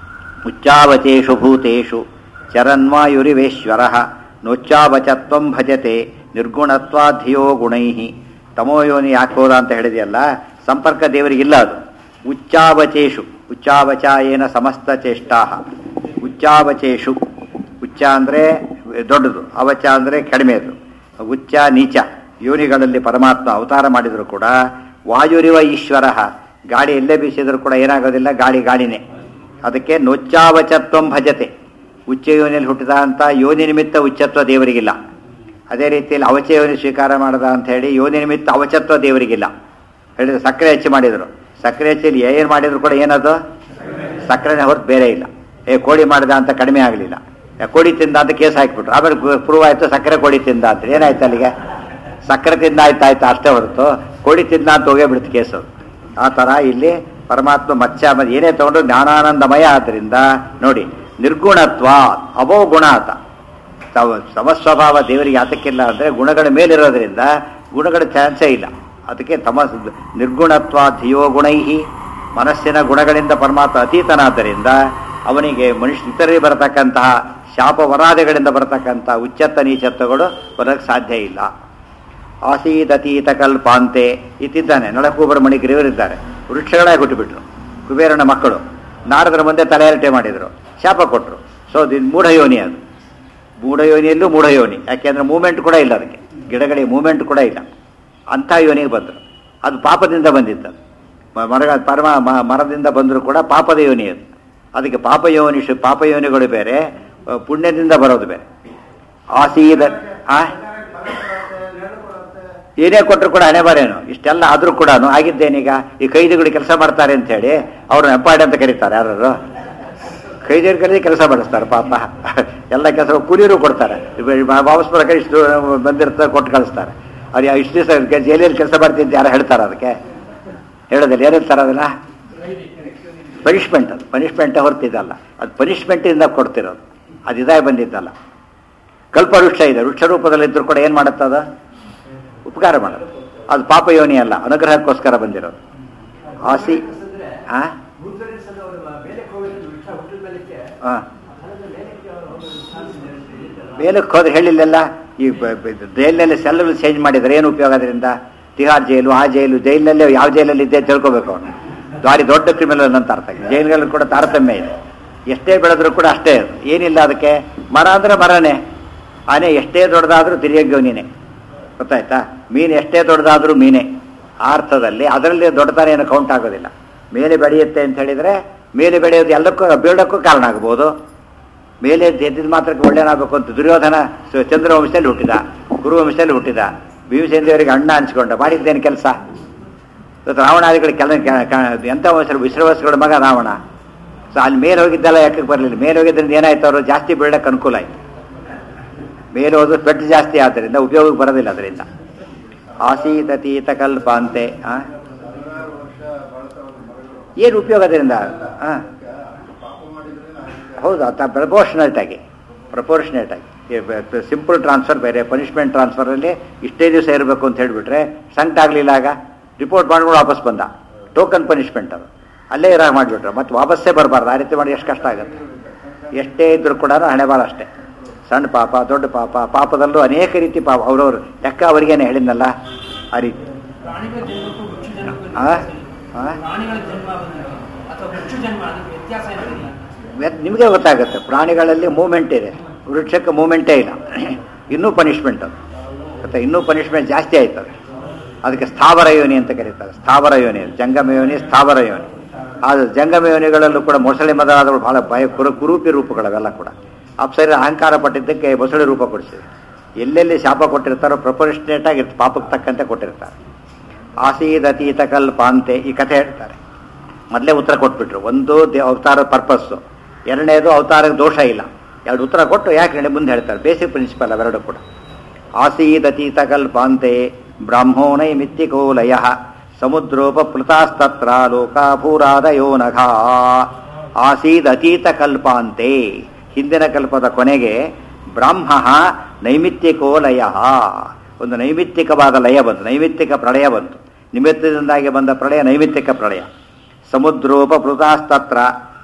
ಉಚ್ಚಾವಚೇಷು ಭೂತೇಷು ಚರನ್ವಾಯುರಿವೇಶ್ವರ ನೋಚ್ಚಾವಚತ್ವಂ ಭಜತೆ ನಿರ್ಗುಣತ್ವಾಧಿಯೋ ಗುಣೈ ತಮೋಯೋನಿ ಯಾಕೆ ಹೋದ ಅಂತ ಹೇಳಿದೆಯಲ್ಲ ಸಂಪರ್ಕ ದೇವರಿಗಿಲ್ಲ ಅದು ಉಚ್ಚಾವಚೇಷು ಉಚ್ಚಾವಚ ಏನ ಸಮಸ್ತ ಚೇಷ್ಟಾ ಉಚ್ಚಾವಚೇಷು ಉಚ್ಚ ಅಂದರೆ ದೊಡ್ಡದು ಅವಚ ಅಂದರೆ ಕಡಿಮೆದು ಉಚ್ಚ ನೀಚ ಯೋನಿಗಳಲ್ಲಿ ಪರಮಾತ್ಮ ಅವತಾರ ಮಾಡಿದರೂ ಕೂಡ ವಾಯುರಿವ ಈಶ್ವರ ಗಾಳಿ ಎಲ್ಲೇ ಬೀಸಿದರೂ ಕೂಡ ಏನಾಗೋದಿಲ್ಲ ಗಾಳಿ ಗಾಳಿನೇ ಅದಕ್ಕೆ ನೊಚ್ಚಾವಚತ್ವಂ ಭಜತೆ ಉಚ್ಚ ಯೋನಿಯಲ್ಲಿ ಹುಟ್ಟಿದ ಅಂತ ಯೋನಿ ನಿಮಿತ್ತ ಉಚ್ಚತ್ವ ದೇವರಿಗಿಲ್ಲ ಅದೇ ರೀತಿಯಲ್ಲಿ ಅವಚ ಯೋನಿ ಸ್ವೀಕಾರ ಮಾಡದ ಅಂತ ಹೇಳಿ ಯೋನಿ ನಿಮಿತ್ತ ಅವಚತ್ವ ದೇವರಿಗಿಲ್ಲ ಹೇಳಿದ್ರೆ ಸಕ್ಕರೆ ಹೆಚ್ಚು ಮಾಡಿದರು ಸಕ್ಕರೆ ಹೆಚ್ಚಲ್ಲಿ ಏನು ಮಾಡಿದ್ರು ಕೂಡ ಏನದು ಸಕ್ಕರೆನೇ ಹೊರತು ಬೇರೆ ಇಲ್ಲ ಏ ಕೋಳಿ ಮಾಡಿದ ಅಂತ ಕಡಿಮೆ ಆಗಲಿಲ್ಲ ಕೋಳಿ ತಿಂದ ಅಂತ ಕೇಸ್ ಹಾಕಿಬಿಟ್ರು ಆಮೇಲೆ ಪ್ರೂವ್ ಆಯಿತು ಸಕ್ಕರೆ ಕೋಳಿ ತಿಂದ ಅಂತ ಏನಾಯ್ತು ಅಲ್ಲಿಗೆ ಸಕ್ಕರೆ ತಿಂದ ಆಯ್ತು ಆಯ್ತು ಅಷ್ಟೇ ಹೊರತು ಕೋಳಿ ತಿಂದ ಅಂತ ಹೋಗೇ ಬಿಡುತ್ತೆ ಕೇಸು ಆ ಥರ ಇಲ್ಲಿ ಪರಮಾತ್ಮ ಮತ್ಸ್ಯ ಮತ್ತೆ ಏನೇ ತಗೊಂಡು ಜ್ಞಾನಾನಂದಮಯ ಆದ್ದರಿಂದ ನೋಡಿ ನಿರ್ಗುಣತ್ವ ಅವೋ ಗುಣ ಆತ ತಾವು ಸಮಸ್ವಭಾವ ದೇವರಿಗೆ ಆತಕ್ಕಿಲ್ಲ ಅಂದರೆ ಗುಣಗಳ ಮೇಲಿರೋದ್ರಿಂದ ಗುಣಗಳ ಚಾನ್ಸೇ ಇಲ್ಲ ಅದಕ್ಕೆ ತಮ ನಿರ್ಗುಣತ್ವ ಧಿಯೋ ಗುಣೈಹಿ ಮನಸ್ಸಿನ ಗುಣಗಳಿಂದ ಪರಮಾತ್ಮ ಅತೀತನಾದ್ದರಿಂದ ಅವನಿಗೆ ಮನುಷ್ಯ ಇತರರಿಗೆ ಬರತಕ್ಕಂತಹ ಶಾಪ ವರಾದಗಳಿಂದ ಬರತಕ್ಕಂತಹ ಉಚ್ಚತ್ತ ನೀಚತ್ವಗಳು ಬರೋಕ್ಕೆ ಸಾಧ್ಯ ಇಲ್ಲ ಆಸೀದತೀತ ಕಲ್ಪಾಂತೆ ಇತ್ತಿದ್ದಾನೆ ನಳಕೂಬರ ಮಣಿಗಿರಿಯವರಿದ್ದಾರೆ ವೃಕ್ಷಗಳಾಗಿ ಹುಟ್ಟುಬಿಟ್ರು ಕುಬೇರನ ಮಕ್ಕಳು ನಾರದರ ಮುಂದೆ ತಲೆಯರಟೆ ಮಾಡಿದರು ಶಾಪ ಕೊಟ್ಟರು ಸೊ ಇದು ಮೂಢಯೋನಿ ಅದು ಮೂಢಯೋನಿಯಲ್ಲೂ ಮೂಢಯೋನಿ ಯಾಕೆಂದ್ರೆ ಮೂಮೆಂಟ್ ಕೂಡ ಇಲ್ಲ ಅದಕ್ಕೆ ಗಿಡಗಳಿಗೆ ಮೂಮೆಂಟ್ ಕೂಡ ಇಲ್ಲ ಅಂಥ ಯೋನಿಗೆ ಬಂದರು ಅದು ಪಾಪದಿಂದ ಬಂದಿತ್ತು ಮ- ಮರ ಪರಮ ಮ- ಮರದಿಂದ ಬಂದರೂ ಕೂಡ ಪಾಪದ ಯೋನಿ ಅದು ಅದಕ್ಕೆ ಪಾಪಯೋನಿ ಶು ಪಾಪಯೋನಿಗಳು ಬೇರೆ ಆ, ಪುಣ್ಯದಿಂದ ಬರೋದು ಬೇರೆ ಆಸೀದ ಆ ಏನೇ ಕೊಟ್ಟರು ಕೂಡ ಹಣೆ ಬರೇನು ಇಷ್ಟೆಲ್ಲ ಆದರೂ ಕೂಡ ಆಗಿದ್ದೇನೀಗ ಈ ಕೈದಿಗಳು ಕೆಲಸ ಮಾಡ್ತಾರೆ ಅಂತ ಹೇಳಿ ಅವ್ರನ್ನ ಹೆಪ್ಪಾಡಿ ಅಂತ ಕರೀತಾರೆ ಯಾರು ಕೈದಿಯರು ಕರೀದಿ ಕೆಲಸ ಮಾಡಿಸ್ತಾರೆ ಪಾಪ ಎಲ್ಲ ಕೆಲಸ ಕೂಲಿಯರು ಕೊಡ್ತಾರೆ ವಾಪಸ್ ಬರೋಕೆ ಇಷ್ಟು ಬಂದಿರ್ತಾರೆ ಕೊಟ್ಟು ಕಳಿಸ್ತಾರೆ ಅವ್ರು ಯಾವ ಇಷ್ಟು ದಿವಸ ಜೈಲಿಯಲ್ಲಿ ಕೆಲಸ ಮಾಡ್ತಿದ್ದ ಯಾರು ಹೇಳ್ತಾರೆ ಅದಕ್ಕೆ ಹೇಳೋದಿಲ್ಲ ಏನು ಹೇಳ್ತಾರೆ ಅದನ್ನ ಪನಿಷ್ಮೆಂಟ್ ಅದು ಪನಿಷ್ಮೆಂಟೇ ಹೊರ್ತಿದ್ದಲ್ಲ ಅದು ಪನಿಷ್ಮೆಂಟಿಂದ ಕೊಡ್ತಿರೋದು ಅದು ಇದಾಗಿ ಬಂದಿದ್ದಲ್ಲ ಕಲ್ಪವೃಕ್ಷ ಇದೆ ವೃಕ್ಷ ರೂಪದಲ್ಲಿದ್ದರೂ ಕೂಡ ಏನು ಮಾಡುತ್ತದ ಉಪಕಾರ ಮಾಡೋದು ಅದು ಪಾಪ ಯೋನಿ ಅಲ್ಲ ಅನುಗ್ರಹಕ್ಕೋಸ್ಕರ ಬಂದಿರೋದು ಆಸಿ ಆ ಆ. ಮೇಲಕ್ಕೆ ಹೋದ್ರೆ ಹೇಳಿಲ್ಲೆಲ್ಲ ಈ ಬ- ಬ- ಜೈಲಿನಲ್ಲಿ ಸೆಲ್ಗಳು ಚೇಂಜ್ ಮಾಡಿದ್ರೆ ಏನು ಉಪಯೋಗ ಅದರಿಂದ ತಿಹಾರ್ ಜೈಲು ಆ ಜೈಲು ಜೈಲಿನಲ್ಲಿ ಯಾವ ಜೈಲಲ್ಲಿ ಇದ್ದೆ ಅಂತ ತಿಳ್ಕೊಬೇಕು ಅವನು ದಾರಿ ದೊಡ್ಡ ಕ್ರಿಮಿನಲ್ ಅಂತ ಅರ್ಥ ಆಗಿದೆ ಜೈಲುಗಳಲ್ಲಿ ಕೂಡ ತಾರತಮ್ಯ ಇದೆ ಎಷ್ಟೇ ಬೆಳೆದ್ರೂ ಕೂಡ ಅಷ್ಟೇ ಅದು. ಏನಿಲ್ಲ ಅದಕ್ಕೆ ಮರ ಅಂದ್ರೆ ಮರನೇ ಆನೆ ಎಷ್ಟೇ ದೊಡ್ಡದಾದ್ರೂ ತಿರಿಯೋಗ್ಯವನಿನೇ ಗೊತ್ತಾಯ್ತಾ ಮೀನು ಎಷ್ಟೇ ದೊಡ್ಡದಾದ್ರೂ ಮೀನೇ ಆ ಅರ್ಥದಲ್ಲಿ ಅದರಲ್ಲಿ ದೊಡ್ಡದಾರ ಏನು ಕೌಂಟ್ ಆಗೋದಿಲ್ಲ ಮೇಲೆ ಬೆಳೆಯುತ್ತೆ ಅಂತ ಹೇಳಿದ್ರೆ ಮೇಲೆ ಬೆಳೆಯೋದು ಎಲ್ಲಕ್ಕೂ ಬೀಳೋಕ್ಕೂ ಕಾರಣ ಆಗ್ಬೋದು ಮೇಲೆ ಎದ್ದಿದ್ದು ಮಾತ್ರಕ್ಕೆ ಒಳ್ಳೆಯನಾಗಬೇಕು ಅಂತ ದುರ್ಯೋಧನ ಸ- ಚಂದ್ರವಂಶದಲ್ಲಿ ಹುಟ್ಟಿದ ಗುರುವಂಶದಲ್ಲಿ ಹುಟ್ಟಿದ ಭೀಮಸೇನ ದೇವರಿಗೆ ಅಣ್ಣ ಹಂಚ್ಕೊಂಡ ಮಾಡಿದ್ದೇನು ಕೆಲಸ ಇವತ್ತು ರಾವಣಾದಿಗಳ ಕೆಲ ಕ- ಕ- ಎಂಥ ವಯಸ್ಸರು ವಿಶ್ರವಸ್ಗಳ ಮಗ ರಾವಣ ಸೊ ಅಲ್ಲಿ ಮೇಲೆ ಹೋಗಿದ್ದೆಲ್ಲ ಯಾಕೆ ಬರಲಿಲ್ಲ ಮೇಲೆ ಹೋಗಿದ್ರಿಂದ ಏನಾಯ್ತು ಅವರು ಜಾಸ್ತಿ ಬೀಳಕ್ಕೆ ಅನುಕೂಲ ಆಯ್ತು ಮೇಲೆ ಹೋದ್ರು ಪೆಟ್ಟು ಜಾಸ್ತಿ ಆದ್ದರಿಂದ ಉಪಯೋಗಕ್ಕೆ ಬರೋದಿಲ್ಲ ಅದರಿಂದ ಆಸೀತತೀತ ಕಲ್ಪ ಅಂತೆ ಆ? ಏನು ಉಪಯೋಗ ಅದರಿಂದ ಹಾಂ ಹೌದು ಅದು ಪ್ರಪೋರ್ಷನೇಟ್ ಆಗಿ ಪ್ರಪೋರ್ಷನೇಟ್ ಆಗಿ ಸಿಂಪಲ್ ಟ್ರಾನ್ಸ್ಫರ್ ಬೇರೆ ಪನಿಷ್ಮೆಂಟ್ ಟ್ರಾನ್ಸ್ಫರಲ್ಲಿ ಇಷ್ಟೇ ದಿವಸ ಇರಬೇಕು ಅಂತ ಹೇಳಿಬಿಟ್ರೆ ಸಂಕಟ ಆಗಲಿಲ್ಲ ಆಗ ರಿಪೋರ್ಟ್ ಮಾಡ್ಕೊಂಡು ವಾಪಸ್ ಬಂದ ಟೋಕನ್ ಪನಿಷ್ಮೆಂಟ್ ಅದು ಅಲ್ಲೇ ಇರಾಗ ಮಾಡಿಬಿಟ್ರೆ ಮತ್ತೆ ವಾಪಸ್ಸೇ ಬರಬಾರ್ದು ಆ ರೀತಿ ಮಾಡಿ ಎಷ್ಟು ಕಷ್ಟ ಆಗುತ್ತೆ ಎಷ್ಟೇ ಇದ್ರೂ ಕೂಡ ಹಣೆ ಬಾರ ಅಷ್ಟೇ ಸಣ್ಣ ಪಾಪ ದೊಡ್ಡ ಪಾಪ ಪಾಪದಲ್ಲೂ ಅನೇಕ ರೀತಿ ಪಾಪ ಅವ್ರವ್ರು ಲೆಕ್ಕ ಅವರಿಗೇನೆ ಹೇಳಿದ್ನಲ್ಲ ಆ ರೀತಿ ಪ್ರಾಣಿಗಳ ಜನ್ಮಕ್ಕೂ ವೃಕ್ಷ ಜನ್ಮಕ್ಕೂ ಆ? ವ್ಯತ್ಯಾಸ ಆ? ಇದೆ. ಪ್ರಾಣಿಗಳ ಜನ್ಮ ಬಂದಾಗ ಅಥವಾ ವೃಕ್ಷ ಜನ್ಮ ಅದಕ್ಕೆ ವ್ಯತ್ಯಾಸ ಏನಿಲ್ಲ ವ್ಯತ್- ನಿಮಗೆ ಗೊತ್ತಾಗುತ್ತೆ ಪ್ರಾಣಿಗಳಲ್ಲಿ ಮೂಮೆಂಟ್ ಇದೆ ವೃಕ್ಷಕ್ಕೆ ಮೂಮೆಂಟೇ ಇಲ್ಲ ಇನ್ನೂ ಪನಿಷ್ಮೆಂಟ್ ಅದು ಮತ್ತೆ ಇನ್ನೂ ಪನಿಷ್ಮೆಂಟ್ ಜಾಸ್ತಿ ಆಯ್ತದೆ ಅದಕ್ಕೆ ಸ್ಥಾವರ ಯೋನಿ ಅಂತ ಕರೀತಾರೆ ಸ್ಥಾವರ ಯೋನಿ ಜಂಗಮ ಯೋನಿ ಸ್ಥಾವರ ಯೋನಿ ಆದರೆ ಜಂಗಮ ಯೋನಿಗಳಲ್ಲೂ ಕೂಡ ಮೊಸಳೆ ಮೊದಲಾದವು ಬಹಳ ಭಯ ಕುರು ಕುರೂಪಿ ರೂಪಗಳವೆಲ್ಲ ಕೂಡ ಅಪ್ಸರಿ ಅಹಂಕಾರ ಪಟ್ಟಿದ್ದಕ್ಕೆ ಮೊಸಳೆ ರೂಪ ಕೊಡಿಸಿದೆ ಎಲ್ಲೆಲ್ಲಿ ಶಾಪ ಕೊಟ್ಟಿರ್ತಾರೋ ಪ್ರಪೋರ್ಷನೇಟ್ ಆಗಿರ್ತಾರೆ ಪಾಪಕ್ಕೆ ತಕ್ಕಂತೆ ಕೊಟ್ಟಿರ್ತಾರೆ ಆಸೀದತೀತ ಕಲ್ಪಾಂತೆ ಈ ಕಥೆ ಹೇಳ್ತಾರೆ ಮೊದಲೇ ಉತ್ತರ ಕೊಟ್ಬಿಟ್ರು ಒಂದು ದೇ ಅವತಾರ ಪರ್ಪಸ್ಸು ಎರಡನೇದು ಅವತಾರಕ್ಕೆ ದೋಷ ಇಲ್ಲ ಎರಡು ಉತ್ತರ ಕೊಟ್ಟು ಯಾಕೆ ಹೇಳಿ ಮುಂದೆ ಹೇಳ್ತಾರೆ ಬೇಸಿಕ್ ಪ್ರಿನ್ಸಿಪಲ್ ಅವೆರಡು ಕೂಡ ಆಸೀದತೀತ ಕಲ್ಪಾಂತೆ ಬ್ರಾಹ್ಮೋಣೈ ಮಿತ್ತಿಕೋ ಲಯ ಸಮುದ್ರೋಪೃತಾಸ್ತತ್ರ ಲೋಕಾಭೂರಾದಯೋ ನಘ ಆಸೀದತೀತ ಕಲ್ಪಾಂತೆ ಹಿಂದಿನ ಕಲ್ಪದ ಕೊನೆಗೆ ಬ್ರಾಹ್ಮ ನೈಮಿತ್ತಿಕೋ ಲಯ ಒಂದು ನೈಮಿತ್ತಿಕವಾದ ಲಯ ಬಂತು ನೈಮಿತ್ತಿಕ ಪ್ರಳಯ ಬಂತು ನಿಮಿತ್ತದಿಂದಾಗಿ ಬಂದ ಪ್ರಳಯ ನೈಮಿತ್ತಿಕ ಪ್ರಳಯ ಸಮುದ್ರೋಪೃತಾಸ್ತತ್ರ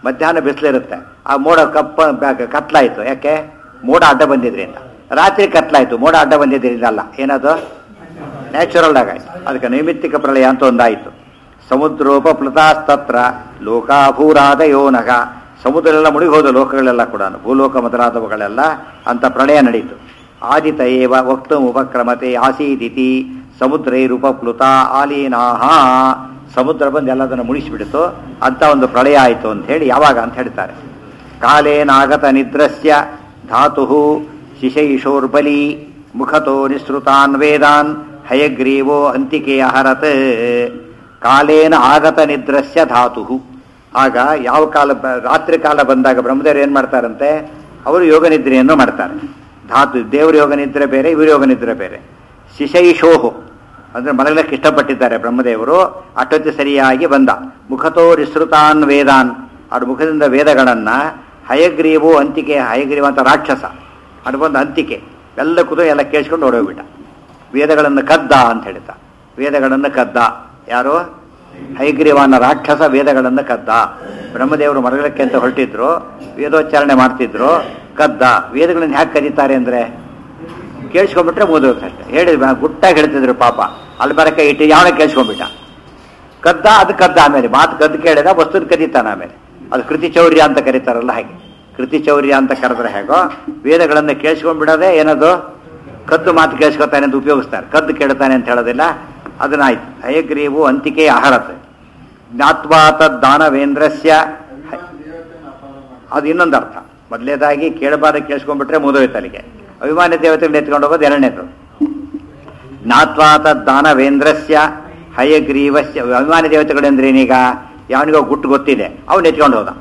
ಮಧ್ಯಾಹ್ನ ಬಿಸಿಲಿರುತ್ತೆ ಆ ಮೋಡ ಕಪ್ಪ ಬ್ಯಾಕ್- ಕತ್ಲಾಯ್ತು ಯಾಕೆ ಮೋಡ ಅಡ್ಡ ಬಂದಿದ್ರಿಂದ ರಾತ್ರಿ ಕತ್ಲಾಯ್ತು ಮೋಡ ಅಡ್ಡ ಬಂದಿದ್ರಿಂದ ಅಲ್ಲ ಏನದು ನ್ಯಾಚುರಲ್ ಆಗಾಯ್ತು ಅದಕ್ಕೆ ನೈಮಿತ್ತಿಕ ಪ್ರಳಯ ಅಂತ ಒಂದಾಯಿತು ಸಮುದ್ರೋಪಪ್ಲುತಾಸ್ತತ್ರ ಲೋಕಾಭೂರಾದಯೋ ನಗ ಸಮುದ್ರ ಎಲ್ಲ ಮುಳುಗಿ ಹೋದ ಲೋಕಗಳೆಲ್ಲ ಕೂಡ ಭೂಲೋಕ ಮೊದಲಾದವುಗಳೆಲ್ಲ ಅಂತ ಪ್ರಳಯ ನಡೀತು ಆದಿತ ಏವ ವಕ್ತು ಉಪಕ್ರಮತೆ ಆಸೀದಿತಿ ಸಮುದ್ರೈರುಪಪ್ಲುತ ಆಲೀನಾಹ ಸಮುದ್ರ ಬಂದು ಎಲ್ಲದನ್ನು ಮುಳಿಸಿಬಿಡ್ತು ಅಂತ ಒಂದು ಪ್ರಳಯ ಆಯಿತು ಅಂತ ಹೇಳಿ ಯಾವಾಗ ಅಂತ ಹೇಳ್ತಾರೆ ಕಾಲೇನಾಗತ ನಿದ್ರಸ್ಯ ಧಾತು ಶಿಶೈಷೋರ್ಬಲಿ ಮುಖತೋ ನಿಸೃತಾನ್ ವೇದಾನ್ ಹಯಗ್ರೀವೋ ಅಂತಿಕೆ ಅಹರತ್ ಕಾಲೇನ ಆಗತ ನಿದ್ರಸ್ಯ ಧಾತು ಆಗ ಯಾವ ಕಾಲ ಬ- ರಾತ್ರಿ ಕಾಲ ಬಂದಾಗ ಬ್ರಹ್ಮದೇವರು ಏನು ಮಾಡ್ತಾರಂತೆ ಅವರು ಯೋಗ ನಿದ್ರೆಯನ್ನು ಮಾಡ್ತಾರೆ ಧಾತು ದೇವ್ರ ಯೋಗ ನಿದ್ರೆ ಬೇರೆ ಇವ್ರ ಯೋಗ ನಿದ್ರೆ ಬೇರೆ ಶಿಶೈಷೋಹು ಅಂದ್ರೆ ಮಲಗಲಿಕ್ಕೆ ಇಷ್ಟಪಟ್ಟಿದ್ದಾರೆ ಬ್ರಹ್ಮದೇವರು ಅಷ್ಟೊತ್ತಿ ಸರಿಯಾಗಿ ಬಂದ ಮುಖತೋ ನಿಸೃತಾನ್ ವೇದಾನ್ ಅವ್ರ ಮುಖದಿಂದ ವೇದಗಳನ್ನ ಹಯಗ್ರೀವು ಅಂತಿಕೆ ಹಯಗ್ರೀವ ಅಂತ ರಾಕ್ಷಸ ಅದು ಬಂದು ಅಂತಿಕೆ ಎಲ್ಲ ಕೂತು ಎಲ್ಲ ಕೇಳಿಸ್ಕೊಂಡು ಓಡೋಗ್ಬಿಟ್ಟ ವೇದಗಳನ್ನು ಕದ್ದ ಅಂತ ಹೇಳ್ತಾ ವೇದಗಳನ್ನು ಕದ್ದ ಯಾರು ಹೈಗ್ರೀವಾನ ರಾಕ್ಷಸ ವೇದಗಳನ್ನು ಕದ್ದ ಬ್ರಹ್ಮದೇವರು ಮರಗಲಕ್ಕೆ ಅಂತ ಹೊರಟಿದ್ರು ವೇದೋಚ್ಚಾರಣೆ ಮಾಡ್ತಿದ್ರು ಕದ್ದ ವೇದಗಳನ್ನು ಹ್ಯಾಕೆ ಕದೀತಾರೆ ಅಂದ್ರೆ ಕೇಳಿಸ್ಕೊಂಡ್ಬಿಟ್ರೆ ಮುಗಿದೋಗ್ತಷ್ಟೆ ಹೇಳಿ ಗುಟ್ಟಾಗಿ ಹೇಳ್ತಿದ್ರು ಪಾಪ ಅಲ್ಲಿ ಬರಕ್ಕೆ ಇಟ್ಟು ಯಾವನ ಕೇಳಿಸ್ಕೊಂಡ್ಬಿಟ್ಟ ಕದ್ದ ಅದು ಕದ್ದ ಆಮೇಲೆ ಮಾತು ಕದ್ದು ಕೇಳಿದ ವಸ್ತುನ ಕದೀತಾನ ಆಮೇಲೆ ಅದು ಕೃತಿ ಚೌರ್ಯ ಅಂತ ಕರೀತಾರಲ್ಲ ಹಾಗೆ ಕೃತಿ ಚೌರ್ಯ ಅಂತ ಕರೆದ್ರೆ ಹೇಗೋ ವೇದಗಳನ್ನು ಕೇಳಿಸ್ಕೊಂಡ್ಬಿಡೋದೇ ಏನದು ಕದ್ದು ಮಾತು ಕೇಳಿಸ್ಕೊತಾನೆ ಅಂತ ಉಪಯೋಗಿಸ್ತಾರೆ ಕದ್ದು ಕೇಳ್ತಾನೆ ಅಂತ ಹೇಳೋದಿಲ್ಲ ಅದನ್ನಾಯ್ತು ಹಯಗ್ರೀವು ಅಂತಿಕೆ ಅಹರತ್ ಜ್ಞಾತ್ವಾ ತದ್ದಾನವೇಂದ್ರಸ್ಯ ಅದು ಇನ್ನೊಂದು ಅರ್ಥ ಮೊದಲೇದಾಗಿ ಕೇಳಬಾರ ಕೇಳಿಸ್ಕೊಂಡ್ಬಿಟ್ರೆ ಮುಗಿದೋಯ್ತು ಅಲ್ಲಿಗೆ ಅಭಿಮಾನಿ ದೇವತೆಗಳು ಎತ್ಕೊಂಡು ಹೋಗೋದು ಎರಡನೇದು ಜ್ಞಾತ್ವಾ ತದ್ದಾನವೇಂದ್ರಸ್ಯ ಹಯಗ್ರೀವಸ್ಯ ಅಭಿಮಾನಿ ದೇವತೆಗಳು ಅಂದ್ರೆ ಏನೀಗ ಯಾವನಿಗೋ ಗುಟ್ಟು ಗೊತ್ತಿದೆ ಅವನು ಎತ್ಕೊಂಡು ಹೋದ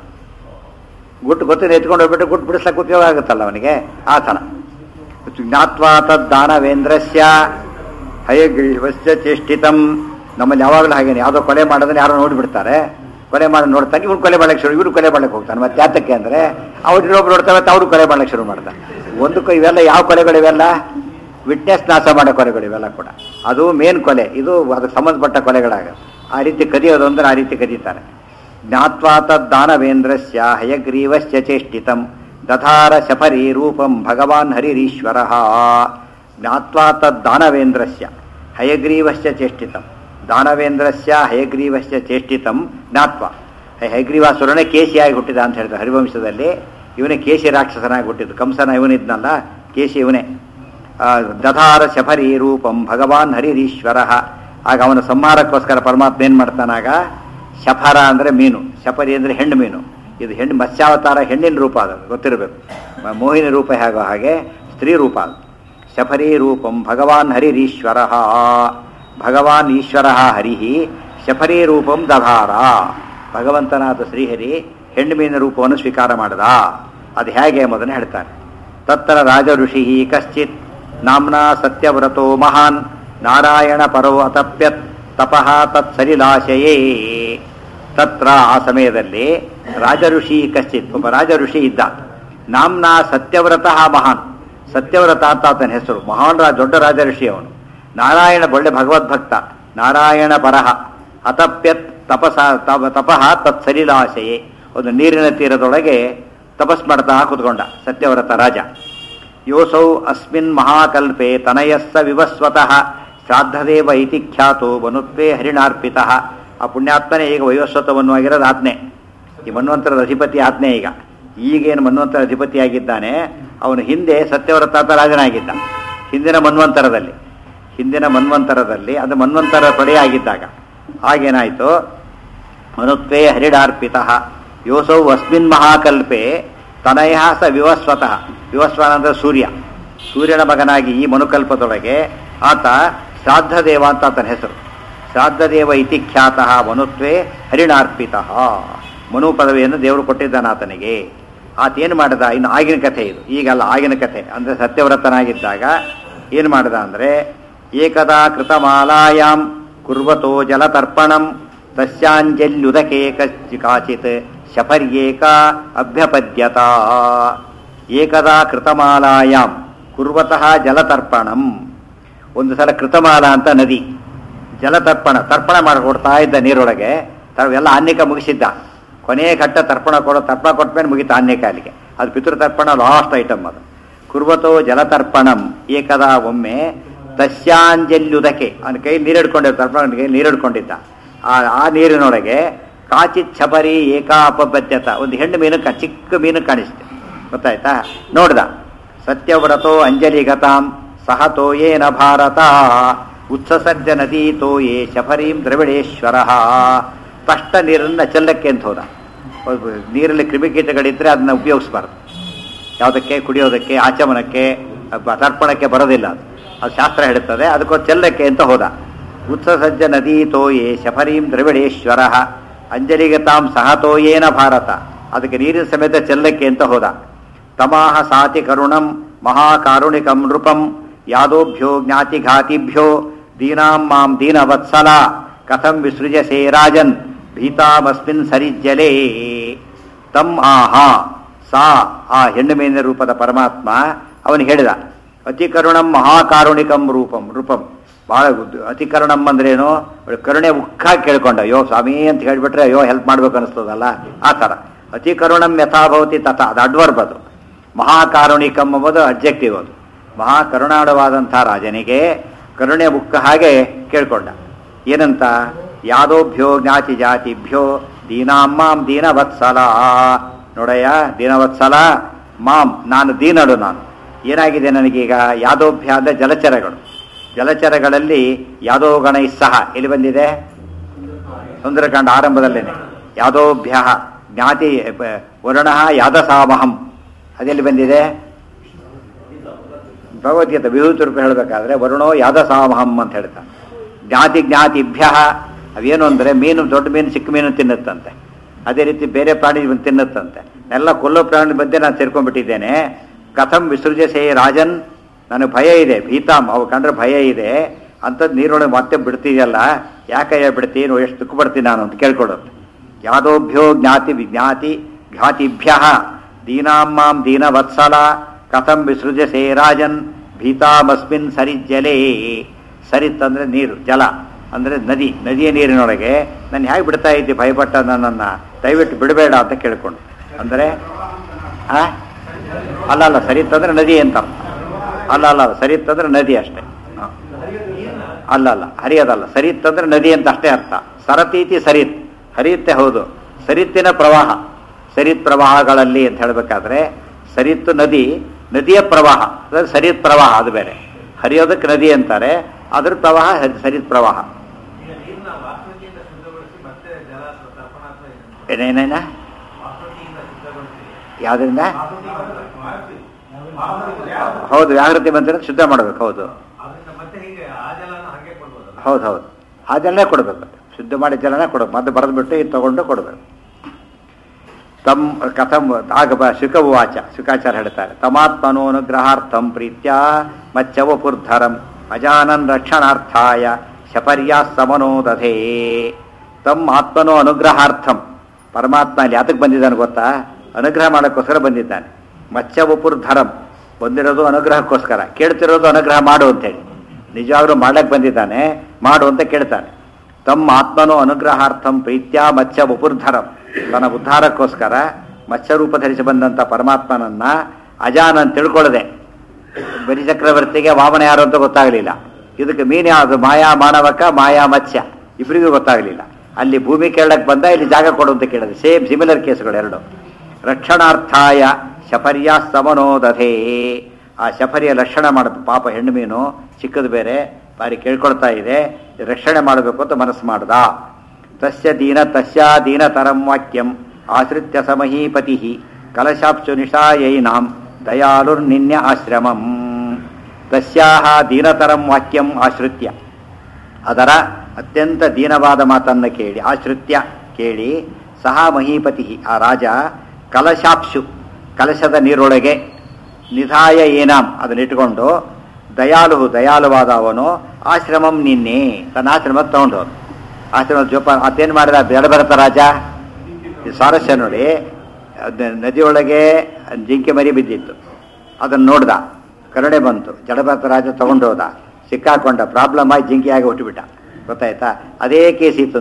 ಗುಟ್ಟು ಗೊತ್ತಿದೆ ಎತ್ಕೊಂಡು ಹೋಗ್ಬಿಟ್ಟು ಗುಟ್ಟು ಬಿಡಿಸ್ಲಕ್ಕೆ ಉಪಯೋಗ ಆಗುತ್ತಲ್ಲ ಅವನಿಗೆ ಆ ಥರ ಜ್ಞಾತ್ವಾ ತದ್ದಾನವೇಂದ್ರಸ್ಯ ಹಯಗ್ರೀವಸ್ಯ ಚೇಷ್ಟಿತಂ ನಮ್ಮಲ್ಲಿ ಯಾವಾಗಲೂ ಹಾಗೇನೆ ಯಾವುದೋ ಕೊಲೆ ಮಾಡೋದನ್ನ ಯಾರೋ ನೋಡಿಬಿಡ್ತಾರೆ ಕೊಲೆ ಮಾಡಿ ನೋಡ್ತಾನೆ ಇವ್ನು ಕೊಲೆ ಮಾಡಕ್ಕೆ ಶುರು ಇವ್ರು ಕೊಲೆ ಮಾಡಕ್ಕೆ ಹೋಗ್ತಾನೆ ಮತ್ತೆ ಯಾತಕ್ಕೆ ಅಂದ್ರೆ ಅವ್ರು ಇನ್ನೊಬ್ರು ನೋಡ್ತಾರೆ ಮತ್ತೆ ಅವರು ಕೊಲೆ ಮಾಡಕ್ಕೆ ಶುರು ಮಾಡ್ತಾರೆ ಒಂದಕ್ಕೂ ಇವೆಲ್ಲ ಯಾವ ಕೊಲೆಗಳು ಇವೆಲ್ಲ ವಿಟ್ನೆಸ್ ನಾಶ ಮಾಡೋ ಕೊಲೆಗಳು ಇವೆಲ್ಲ ಕೂಡ ಅದು ಮೇನ್ ಕೊಲೆ ಇದು ಅದಕ್ಕೆ ಸಂಬಂಧಪಟ್ಟ ಕೊಲೆಗಳಾಗ ಆ ರೀತಿ ಕದಿಯೋದು ಅಂದ್ರೆ ಆ ರೀತಿ ಕದೀತಾರೆ ಜ್ಞಾತ್ವಾ ತದ್ದಾನವೇಂದ್ರಸ್ಯ ಹಯಗ್ರೀವಸ್ಯ ಚೇಷ್ಟಿತಂ ದಧಾರ ಶಫರಿ ರೂಪಂ ಭಗವಾನ್ ಹರಿರೀಶ್ವರ ಜ್ಞಾತ್ವಾ ತದ್ದಾನವೇಂದ್ರಸ್ಯ ಹಯಗ್ರೀವಸ್ಯ ಚೇಷ್ಟಿತಂ ದಾನವೇಂದ್ರಸ್ಯ ಹಯಗ್ರೀವಸ್ಯ ಚೇಷ್ಟಿತಂ ಜ್ಞಾತ್ವ ಹಯಗ್ರೀವಾಸುರನೇ ಕೇಶಿಯಾಗಿ ಹುಟ್ಟಿದ ಅಂತ ಹೇಳ್ತಾರೆ ಹರಿವಂಶದಲ್ಲಿ ಇವನೇ ಕೇಶಿ ರಾಕ್ಷಸನಾಗಿ ಹುಟ್ಟಿದ್ದು ಕಂಸನ ಇವನಿದ್ನಲ್ಲ ಕೇಶಿ ಇವನೇ ಆ, ದಧಾರ ಶಫರಿ ರೂಪಂ ಭಗವಾನ್ ಹರಿರೀಶ್ವರ ಆಗ ಅವನ ಸಂಹಾರಕ್ಕೋಸ್ಕರ ಪರಮಾತ್ಮ ಏನ್ ಮಾಡ್ತಾನಾಗ ಶಫರ ಅಂದ್ರೆ ಮೀನು ಶಫರಿ ಅಂದ್ರೆ ಹೆಣ್ಣು ಮೀನು ಇದು ಹೆಣ್ಣು ಮತ್ಸ್ಯಾವತಾರ ಹೆಣ್ಣಿನ ರೂಪ ಅದು ಗೊತ್ತಿರಬೇಕು ಮ- ಮೋಹಿನಿ ರೂಪ ಹೇಗೋ ಹಾಗೆ ಸ್ತ್ರೀ ರೂಪ ಅದು ಶಫರಿ ರೂಪಂ ಭಗವಾನ್ ಹರಿರೀಶ್ವರ ಭಗವಾನ್ ಈಶ್ವರ ಹರಿ ಶಫರಿ ರೂಪಂ ದಧಾರ ಭಗವಂತನಾದ ಶ್ರೀಹರಿ ಹೆಣ್ಣು ಮೀನಿನ ರೂಪವನ್ನು ಸ್ವೀಕಾರ ಮಾಡದ ಅದು ಹೇಗೆ ಎಂಬುದನ್ನು ಹೇಳ್ತಾನೆ ತತ್ರ ರಾಜ ಋಷಿ ಕಶ್ಚಿತ್ ನಾಮ್ನಾ ಸತ್ಯವ್ರತೋ ಮಹಾನ್ ನಾರಾಯಣ ಪರೋ ಅತಪ್ಯತ್ ತಪಃ ತತ್ಸಲಿಲಾಶಯೇ ತತ್ರ ಆ ಸಮಯದಲ್ಲಿ ರಾಜ ಋಷಿ ಕಶ್ಚಿತ್ ಒಬ್ಬ ರಾಜ ಋಷಿ ಇದ್ದ ನಾಮ್ನಾ ಸತ್ಯವ್ರತ ಮಹಾನ್ ಸತ್ಯವ್ರತ ಅಂತ ಆತನ ಹೆಸರು ಮಹಾನ್ ರಾ ದೊಡ್ಡ ರಾಜ ಋಷಿ ಅವನು ನಾರಾಯಣ ಒಳ್ಳೆ ಭಗವದ್ಭಕ್ತ ನಾರಾಯಣ ಪರಹ ಅತಪ್ಯತ್ ತಪಸ ತಪ- ತಪಃ ತತ್ಸಲಿಲಾಶಯೇ ಒಂದು ನೀರಿನ ತೀರದೊಳಗೆ ತಪಸ್ ಮಾಡ್ತಾ ಕೂತ್ಕೊಂಡ ಸತ್ಯವ್ರತ ರಾಜ ಯೋಸೌ ಅಸ್ಮಿನ್ ಮಹಾಕಲ್ಪೆ ತನಯಸ್ಸ ವಿವಸ್ವತಃ ಶ್ರಾದ್ದದೇವ ಇತಿ ಖ್ಯಾತೋ ವನುತ್ವೇ ಹರಿಣಾರ್ಪಿತ ಆ ಪುಣ್ಯಾತ್ಮನೇ ಈಗ ವೈವಸ್ವತವನ್ನು ಆಗಿರೋದು ಆತ್ನೆ ಈ ಮನ್ವಂತರದ ಅಧಿಪತಿ ಆತ್ನೆ ಈಗ ಈಗೇನು ಮನ್ವಂತರ ಅಧಿಪತಿಯಾಗಿದ್ದಾನೆ ಅವನು ಹಿಂದೆ ಸತ್ಯವ್ರತ ಅಂತ ರಾಜನಾಗಿದ್ದ ಹಿಂದಿನ ಮನ್ವಂತರದಲ್ಲಿ ಹಿಂದಿನ ಮನ್ವಂತರದಲ್ಲಿ ಅದು ಮನ್ವಂತರ ಪಡೆಯಾಗಿದ್ದಾಗ ಆಗೇನಾಯಿತು ಮನುತ್ವೇ ಹರಿಡಾರ್ಪಿತ ಯೋಸೌ ಅಸ್ಮಿನ್ ಮಹಾಕಲ್ಪೆ ತನಯ ಸ ವಿವಸ್ವತಃ ವಿವಸ್ವನ ಅಂದ್ರೆ ಸೂರ್ಯ ಸೂರ್ಯನ ಮಗನಾಗಿ ಈ ಮನುಕಲ್ಪದೊಳಗೆ ಆತ ಶ್ರಾದ್ದದೇವ ಅಂತ ಆತನ ಹೆಸರು ಶ್ರಾದ್ದದೇವ ಇತಿ ಖ್ಯಾತಃ ಮನುತ್ವೇ ಹರಿಣಾರ್ಪಿತ ಮನು ಪದವಿಯನ್ನು ದೇವರು ಕೊಟ್ಟಿದ್ದಾನೆ ಆತನಿಗೆ ಆತ ಏನು ಮಾಡಿದ ಇನ್ನು ಆಗಿನ ಕಥೆ ಇದು ಈಗಲ್ಲ ಆಗಿನ ಕಥೆ ಅಂದರೆ ಸತ್ಯವ್ರತನಾಗಿದ್ದಾಗ ಏನು ಮಾಡಿದ ಅಂದರೆ ಏಕದಾ ಕೃತಮಾಲಾಯಾಂ ಕುರ್ವತೋ ಜಲತರ್ಪಣಂ ತಸ್ಯಾಂಜಲ್ಯುದಕೆ ಕಚ್ಚಿ ಕಾಚಿತ್ ಶಫರ್ಯೇಕ ಅಭ್ಯಪದ್ಯತ ಏಕದಾ ಕೃತಮಾಲಾಯಾಂ ಕುರ್ವತಃ ಜಲತರ್ಪಣಂ ಒಂದು ಸಲ ಕೃತಮಾಲ ಅಂತ ನದಿ ಜಲತರ್ಪಣ ತರ್ಪಣ ಮಾಡಿಕೊಡ್ತಾ ಇದ್ದ ನೀರೊಳಗೆ ತಾವೆಲ್ಲ ಅನ್ನಿಕ ಮುಗಿಸಿದ್ದ ಕೊನೆಯ ಘಟ್ಟ ತರ್ಪಣ ಕೊಡೋ ತರ್ಪಣ ಕೊಟ್ಮೇಲೆ ಮುಗಿತು ಆನ್ಯ ಕಾಲಿಗೆ ಅದು ಪಿತೃತರ್ಪಣ ಲಾಸ್ಟ್ ಐಟಮ್ ಅದು ಕುರ್ವತೋ ಜಲತರ್ಪಣಂ ಏಕದಾ ಒಮ್ಮೆ ತಸ್ಯಾಂಜಲ್ಯುದಕ್ಕೆ ಅವನ ಕೈ ನೀರಿಡ್ಕೊಂಡಿದ್ದ ತರ್ಪಣ ಕೈ ನೀರಿಡ್ಕೊಂಡಿದ್ದ ಆ ಆ ನೀರಿನೊಳಗೆ ಕಾಚಿತ್ ಛಬರಿ ಏಕಾ ಅಪಬದ್ಧತ ಒಂದು ಹೆಣ್ಣು ಮೀನು ಕ- ಚಿಕ್ಕ ಮೀನು ಕಾಣಿಸ್ತೆ ಗೊತ್ತಾಯ್ತಾ ನೋಡ್ದ ಸತ್ಯವ್ರತೋ ಅಂಜಲಿ ಗತಾಂ ಸಹ ತೋಯೇನ ಭಾರತ ಉತ್ಸಸರ್ಜ ನದಿ ತೋಯೇ ಶಫರೀಂ ದ್ರವಿಡೇಶ್ವರ ಸ್ಪಷ್ಟ ನೀರನ್ನು ಚೆಲ್ಲಕ್ಕೆ ಅಂತ ಹೋದ ಒಬ್ಬ ನೀರಲ್ಲಿ ಕ್ರಿಮಿಕೀಟಗಳಿದ್ರೆ ಅದನ್ನ ಉಪಯೋಗಿಸ್ಬಾರ್ದು ಯಾವುದಕ್ಕೆ ಕುಡಿಯೋದಕ್ಕೆ ಆಚಮನಕ್ಕೆ ಅಬ್ಬ ತರ್ಪಣಕ್ಕೆ ಬರೋದಿಲ್ಲ ಅದು ಅದು ಶಾಸ್ತ್ರ ಹೇಳುತ್ತದೆ ಅದಕ್ಕೊಂದು ಚೆಲ್ಲಕ್ಕೆ ಅಂತ ಹೋದ ಉತ್ಸಸಜ್ಜ ನದಿ ತೋಯೇ ಶಫರೀಂ ದ್ರವಿಡೇಶ್ವರ ಅಂಜಲಿಗೆ ತಾಂ ಸಹ ತೋಯೇನ ಭಾರತ ಅದಕ್ಕೆ ನೀರಿನ ಸಮೇತ ಚೆಲ್ಲಕ್ಕೆ ಅಂತ ಹೋದ ತಮಾಹ ಸಾತಿ ಕರುಣಂ ಮಹಾಕಾರುಣಿಕಂ ನೃಪಂ ಯಾದೋಭ್ಯೋ ಜ್ಞಾತಿಘಾತಿಭ್ಯೋ ದೀನಾಂ ಮಾಂ ದೀನವತ್ಸಲ ಕಥಂ ವಿಸೃಜಸೇ ರಾಜನ್ ಭೀತಾಮಸ್ಮಿನ್ ಸರಿಜ್ಜಲೇ ತಂ ಆಹಾ ಸಾ ಆ ಹೆಣ್ಣು ಮೇಲಿನ ರೂಪದ ಪರಮಾತ್ಮ ಅವನು ಹೇಳಿದ ಅತಿಕರುಣಂ ಮಹಾಕಾರುಣಿಕಂ ರೂಪಂ ರೂಪಂ ಬಹಳ ಉದ್ದ- ಅತಿಕರುಣಂ ಅಂದ್ರೇನು ಒಳ್ಳೆ ಕರುಣೆ ಉಕ್ಕ ಕೇಳ್ಕೊಂಡ ಅಯ್ಯೋ ಸ್ವಾಮಿ ಅಂತ ಹೇಳ್ಬಿಟ್ರೆ ಅಯ್ಯೋ ಹೆಲ್ಪ್ ಮಾಡ್ಬೇಕು ಅನಿಸ್ತದಲ್ಲ ಆ ಥರ ಅತಿಕರುಣಂ ಯಥಾಭವತಿ ತಥಾ ಅದು ಅಡ್ವರ್ಬ್ ಅದು ಮಹಾಕಾರುಣಿಕಂ ಎಂಬುದು ಅಬ್ಜೆಕ್ಟಿವ್ ಅದು ಮಹಾಕರುಣಾಳವಾದಂಥ ರಾಜನಿಗೆ ಕರುಣೆ ಉಕ್ಕ ಹಾಗೆ ಕೇಳ್ಕೊಂಡ ಏನಂತ ಯಾದೋಭ್ಯೋ ಜ್ಞಾತಿ ಜಾತಿಭ್ಯೋ ದೀನಾಂ ಮಾಂ ದೀನವತ್ಸಲ ನೋಡಯ್ಯ ದೀನವತ್ಸಲ ಮಾಂ ನಾನು ದೀನಳು ನಾನು ಏನಾಗಿದೆ ನನಗೀಗ ಯಾದೋಭ್ಯ ಅಂದರೆ ಜಲಚರಗಳು ಜಲಚರಗಳಲ್ಲಿ ಯಾದೋ ಗಣ ಸಹ ಎಲ್ಲಿ ಬಂದಿದೆ ಸುಂದರಕಾಂಡ ಆರಂಭದಲ್ಲೇನೆ ಯಾದೋಭ್ಯ ಜ್ಞಾತಿ ಪ- ವರ್ಣ ಯಾದಸಾಮಹಂ ಅದೆಲ್ಲಿ ಬಂದಿದೆ ಭಗವದ್ಗೀತೆ ವಿಭೂತಿ ರೂಪ ಹೇಳಬೇಕಾದ್ರೆ ವರುಣೋ ಯಾದಸಾಮಹಂ ಅಂತ ಹೇಳ್ತಾ ಜ್ಞಾತಿ ಜ್ಞಾತಿಭ್ಯ ಅವೇನು ಅಂದರೆ ಮೀನು ದೊಡ್ಡ ಮೀನು ಚಿಕ್ಕ ಮೀನು ತಿನ್ನುತ್ತಂತೆ ಅದೇ ರೀತಿ ಬೇರೆ ಪ್ರಾಣಿ ಬಂದು ತಿನ್ನುತ್ತಂತೆ ಎಲ್ಲ ಕೊಲ್ಲೋ ಪ್ರಾಣಿ ಮಧ್ಯೆ ನಾನು ಸೇರ್ಕೊಂಡ್ಬಿಟ್ಟಿದ್ದೇನೆ ಕಥಂ ವಿಸೃಜಸೆ ರಾಜನ್ ನನಗೆ ಭಯ ಇದೆ ಭೀತಾಮ್ ಅವು ಕಂಡ್ರೆ ಭಯ ಇದೆ ಅಂಥದ್ದು ನೀರೊಳಗೆ ಮತ್ತೆ ಬಿಡ್ತೀಯಲ್ಲ ಯಾಕಯ್ಯ ಬಿಡ್ತೀನಿ ಎಷ್ಟು ದುಃಖ ಪಡ್ತೀನಿ ನಾನು ಅಂತ ಕೇಳ್ಕೊಡೋದು ಯಾದೋಭ್ಯೋ ಜ್ಞಾತಿ ವಿಜ್ಞಾತಿ ಘಾತಿಭ್ಯ ದೀನಾಂ ಮಾಂ ದೀನವತ್ಸಲ ಕಥಂ ವಿಸೃಜಸೆ ರಾಜನ್ ಭೀತಾಮಸ್ಮಿನ್ ಸರಿಜ್ಜಲೇ ಸರಿತ್ ಅಂದ್ರೆ ನೀರು ಜಲ ಅಂದ್ರೆ ನದಿ ನದಿಯ ನೀರಿನೊಳಗೆ ನಾನು ಹೇಗೆ ಬಿಡ್ತಾ ಇದ್ದೆ ಭಯಪಟ್ಟ ನನ್ನನ್ನು ದಯವಿಟ್ಟು ಬಿಡಬೇಡ ಅಂತ ಕೇಳ್ಕೊಂಡು ಅಂದರೆ ಆ ಅಲ್ಲ ಅಲ್ಲ ಸರಿತ್ ಅಂದ್ರೆ ನದಿ ಅಂತ ಅರ್ಥ. ಅಲ್ಲ ಅಲ್ಲ ಸರಿತ್ ಅಂದ್ರೆ ನದಿ ಅಷ್ಟೇ ಹ. ಅಲ್ಲ ಅಲ್ಲ ಹರಿಯೋದಲ್ಲ ಸರಿತ್ ಅಂದ್ರೆ ನದಿ ಅಂತ ಅಷ್ಟೇ ಅರ್ಥ ಸರತೀತಿ ಸರಿತ್ ಹರಿಯುತ್ತೆ ಹೌದು ಸರಿತ್ತಿನ ಪ್ರವಾಹ ಸರಿತ್ ಪ್ರವಾಹಗಳಲ್ಲಿ ಅಂತ ಹೇಳಬೇಕಾದ್ರೆ ಸರಿತ್ತು ನದಿ ನದಿಯ ಪ್ರವಾಹ ಅಂದ್ರೆ ಸರಿತ್ ಪ್ರವಾಹ ಅದು ಬೇರೆ ಹರಿಯೋದಕ್ಕೆ ನದಿ ಅಂತಾರೆ ಅದ್ರ ಪ್ರವಾಹ ಹರಿ- ಸರಿತ್ ಪ್ರವಾಹ ಈಗ ನೀರನ್ನ ವಾಸನೆಯಿಂದ ಶುದ್ಧಗೊಳಿಸಿ ಮತ್ತೆ ಜಲ ಅಥವಾ ತರ್ಪಣ ಅಥವಾ ಇದನ್ನ ಏನೇನೇನ ವಾಸನೆಯಿಂದ ಶುದ್ಧಗೊಳಿಸಿ ಯಾವುದರಿಂದ ಅದರಿಂದ ಹೌದು ಜಾಗೃತಿ ಬಂದ್ರೆ ಶುದ್ಧ ಮಾಡಬೇಕು ಹೌದು ಮತ್ತೆ ಹೀಗೆ ಆ ಜಲನ ಹಾಗೆ ಕೊಡ್ಬೋದಲ್ಲ ಹೌದು ಹೌದು ಆ ಜಲನೇ ಕೊಡಬೇಕು ಶುದ್ಧ ಮಾಡಿ ಜಲನೇ ಕೊಡಬೇಕು ಮತ್ತೆ ಬರೆದ್ಬಿಟ್ಟು ಇದು ತಗೊಂಡು ಕೊಡಬೇಕು ತಮ್ ಕಥಂ ಆಗ ಬ ಶುಕವಾಚ ಶುಕಾಚಾರ ಹೇಳ್ತಾರೆ ತಮಾತ್ಮನೋನುಗ್ರಹಾರ್ಥಂ ಪ್ರೀತ್ಯ ಮಚ್ಚವಪುರ್ಧರಂ ಅಜಾನನ್ ರಕ್ಷಣಾರ್ಥಾಯ ಶಪರ್ಯಾ ಸಮನೋದಧೇ ತಮ್ಮ ಆತ್ಮನೋ ಅನುಗ್ರಹಾರ್ಥಂ ಪರಮಾತ್ಮ ಅಲ್ಲಿ ಯಾತಕ್ಕೆ ಬಂದಿದ್ದಾನೆ ಗೊತ್ತಾ ಅನುಗ್ರಹ ಮಾಡೋಕ್ಕೋಸ್ಕರ ಬಂದಿದ್ದಾನೆ ಮಚ್ಚವಪುರ್ಧರಂ ಬಂದಿರೋದು ಅನುಗ್ರಹಕ್ಕೋಸ್ಕರ ಕೇಳ್ತಿರೋದು ಅನುಗ್ರಹ ಮಾಡು ಅಂತೇಳಿ ನಿಜವಾಗ್ಲೂ ಮಾಡಕ್ಕೆ ಬಂದಿದ್ದಾನೆ ಮಾಡು ಅಂತ ಕೇಳ್ತಾನೆ ತಮ್ಮ ಆತ್ಮನೋ ಅನುಗ್ರಹಾರ್ಥಂ ಪ್ರೀತ್ಯ ಮತ್ಸ್ಯ ವಪುರ್ಧರಂ ತನ್ನ ಉದ್ಧಾರಕ್ಕೋಸ್ಕರ ಮತ್ಸ್ಯ ರೂಪ ಧರಿಸಿ ಬಂದಂಥ ಪರಮಾತ್ಮನನ್ನ ಅಜಾನ್ ಅಂತ ತಿಳ್ಕೊಳ್ಳದೆ ಬಲಿ ಚಕ್ರವರ್ತಿಗೆ ವಾಮನ ಯಾರು ಅಂತ ಗೊತ್ತಾಗಲಿಲ್ಲ ಇದಕ್ಕೆ ಮೀನು ಯಾವುದು ಮಾಯಾ ಮಾನವಕ ಮಾಯಾ ಮತ್ಸ್ಯ ಇಬ್ಬರಿಗೂ ಗೊತ್ತಾಗಲಿಲ್ಲ ಅಲ್ಲಿ ಭೂಮಿ ಕೇಳಕ್ಕೆ ಬಂದ ಇಲ್ಲಿ ಜಾಗ ಕೊಡು ಅಂತ ಕೇಳಿದೆ ಸೇಮ್ ಸಿಮಿಲರ್ ಕೇಸ್ಗಳು ಎರಡು ರಕ್ಷಣಾರ್ಥಾಯ ಶಫರ್ಯ ಸಮನೋದಧೇ ಆ ಶಫರಿಯ ರಕ್ಷಣೆ ಮಾಡೋದು ಪಾಪ ಹೆಣ್ಣು ಮೀನು ಚಿಕ್ಕದು ಬೇರೆ ಬಾರಿ ಕೇಳ್ಕೊಳ್ತಾ ಇದೆ ರಕ್ಷಣೆ ಮಾಡಬೇಕು ಅಂತ ಮನಸ್ಸು ಮಾಡ್ದ ತಸ್ಯ ದೀನ ತಸ್ಯಾ ದೀನತರಂ ವಾಕ್ಯಂ ಆಶ್ರಿತ್ಯ ಸಮಹೀಪತಿ ಕಲಶಾಪ್ಸು ನಿಶಾಯೈನಾಂ ದಯಾಳುರ್ನಿನ್ಯ ಆಶ್ರಮಂ ತಸ್ಯಾಹ ದೀನತರಂ ವಾಕ್ಯಂ ಆಶ್ರಿತ್ಯ ಅದರ ಅತ್ಯಂತ ದೀನವಾದ ಮಾತನ್ನು ಕೇಳಿ ಆಶ್ರಿತ್ಯ ಕೇಳಿ ಸಹ ಮಹೀಪತಿ ಆ ರಾಜ ಕಲಶಾಪ್ಸು ಕಲಶದ ನೀರೊಳಗೆ ನಿಧಾಯ ಏನಾಂ ಅದನ್ನಿಟ್ಕೊಂಡು ದಯಾಳು ದಯಾಳುವಾದ ಅವನು ಆಶ್ರಮಂ ನಿನ್ನೆ ತನ್ನ ಆಶ್ರಮಕ್ಕೆ ತಗೊಂಡು ಹೋದ ಆಶ್ರಮದ ಜೋಪ ಅದೇನು ಮಾಡಿದ ಬೆಳಬರತ ರಾಜ ಈ ಸ್ವಾರಸ್ಯ ನೋಡಿ ಅದ್ ನದಿಯೊಳಗೆ ಜಿಂಕೆ ಮರಿ ಬಿದ್ದಿತ್ತು ಅದನ್ನು ನೋಡ್ದ ಕರುಣೆ ಬಂತು ಜಡಭರತ ರಾಜ ತಗೊಂಡು ಹೋದ ಸಿಕ್ಕಾಕೊಂಡ ಪ್ರಾಬ್ಲಮ್ ಆಗಿ ಜಿಂಕೆಯಾಗಿ ಹುಟ್ಟುಬಿಟ್ಟ ಗೊತ್ತಾಯ್ತಾ ಅದೇ ಕೇಸ್ ಇತ್ತಂದು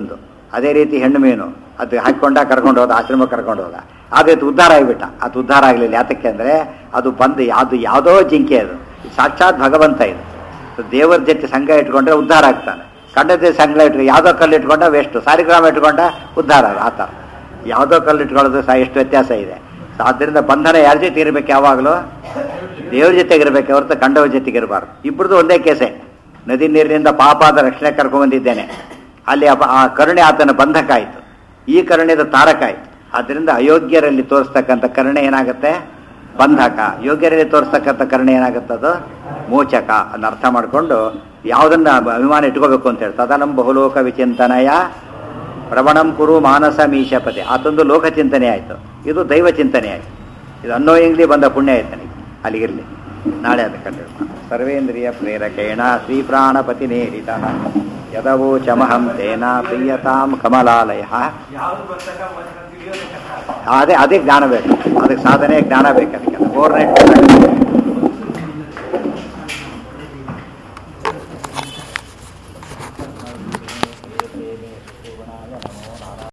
ಅದೇ ರೀತಿ ಹೆಣ್ಣು ಮೀನು ಅದು ಹಾಕೊಂಡ ಕರ್ಕೊಂಡು ಹೋದ ಆಶ್ರಮ ಕರ್ಕೊಂಡು ಹೋದ ಅದೇ ಉದ್ಧಾರ ಆಗಿಬಿಟ್ಟ ಅದು ಉದ್ಧಾರ ಆಗಲಿಲ್ಲ ಯಾತಕ್ಕೆ ಅಂದರೆ ಅದು ಬಂದು ಯಾವುದು ಯಾವುದೋ ಜಿಂಕೆ ಅದು ಸಾಕ್ಷಾತ್ ಭಗವಂತ ಇದು ಸೊ ದೇವರ ಜೊತೆ ಸಂಘ ಇಟ್ಕೊಂಡ್ರೆ ಉದ್ಧಾರ ಆಗ್ತಾನೆ ಕಂಡ ಜೊತೆ ಸಂಘ ಇಟ್ಕೊಂಡು ಯಾವುದೋ ಕಲ್ಲು ಇಟ್ಕೊಂಡ ವೇಸ್ಟ್ ಸಾರಿಗ್ರಾಮ ಇಟ್ಕೊಂಡ ಉದ್ಧಾರ ಅದು ಆ ಥರ ಯಾವುದೋ ಕಲ್ಲು ಇಟ್ಕೊಳ್ಳೋದು ಸಹ ಎಷ್ಟು ವ್ಯತ್ಯಾಸ ಇದೆ ಸೊ ಆದ್ದರಿಂದ ಬಂಧನ ಯಾರ ಜೊತೆ ಇರಬೇಕು ಯಾವಾಗಲೂ ದೇವ್ರ ಜೊತೆಗೆ ಇರಬೇಕು ಹೊರತು ಕಂಡವ್ರ ಜೊತೆಗೆ ಇರಬಾರ್ದು ಇಬ್ಬರದು ಒಂದೇ ಕೇಸೆ ನದಿ ನೀರಿನಿಂದ ಪಾಪಾದ ರಕ್ಷಣೆ ಕರ್ಕೊಂಡ್ಬಂದಿದ್ದೇನೆ ಅಲ್ಲಿ ಅಪ- ಆ ಕರುಣೆ ಆತನ ಬಂಧಕ ಆಯಿತು ಈ ಕರುಣೆದ ತಾರಕ ಆಯಿತು ಆದ್ದರಿಂದ ಅಯೋಗ್ಯರಲ್ಲಿ ತೋರಿಸ್ತಕ್ಕಂಥ ಕರುಣೆ ಏನಾಗುತ್ತೆ ಬಂಧಕ ಯೋಗ್ಯರಲ್ಲಿ ತೋರಿಸ್ತಕ್ಕಂಥ ಕರುಣೆ ಏನಾಗುತ್ತೆ ಅದು ಮೋಚಕ ಅದನ್ನ ಅರ್ಥ ಮಾಡಿಕೊಂಡು ಯಾವುದನ್ನ ಅಭಿಮಾನ ಇಟ್ಕೋಬೇಕು ಅಂತ ಹೇಳಿ ತದನಂ ಬಹುಲೋಕ ವಿಚಿಂತನಯ ಪ್ರವಣಂ ಕುರು ಮಾನಸ ಮೀಶಪತಿ ಆತೊಂದು ಲೋಕ ಚಿಂತನೆ ಆಯಿತು ಇದು ದೈವ ಚಿಂತನೆ ಆಯಿತು ಇದು ಅನ್ನೋಯಿಂಗ್ಲಿ ಬಂದ ಪುಣ್ಯ ಆಯ್ತು ನನಗೆ ಅಲ್ಲಿಗಿರಲಿ ನಾಳೆ ಅದು ಕಂಡು ಸರ್ವೇಂದ್ರಿಯ ಪ್ರೇರಕೇಣ ಶ್ರೀ ಪ್ರಾಣಪತಿ ನೇರಿತ ಯದವೋಚಮಹಂ ತೇನ ಪ್ರಿಯತಾಂ ಕಮಲಾಲಯ ಯಾವ್ದು ಬಂದಾಗ ಮತ್ತೆ ತಿಳಿಯೋದೇ ಕಷ್ಟ ಅದೇ ಅದೇ ಜ್ಞಾನ ಬೇಕು ಅದಕ್ಕೆ ಸಾಧನೆ ಜ್ಞಾನ ಬೇಕು ಅದಕ್ಕೆ ಓವರ್ನೈಟ್ ನಮೋ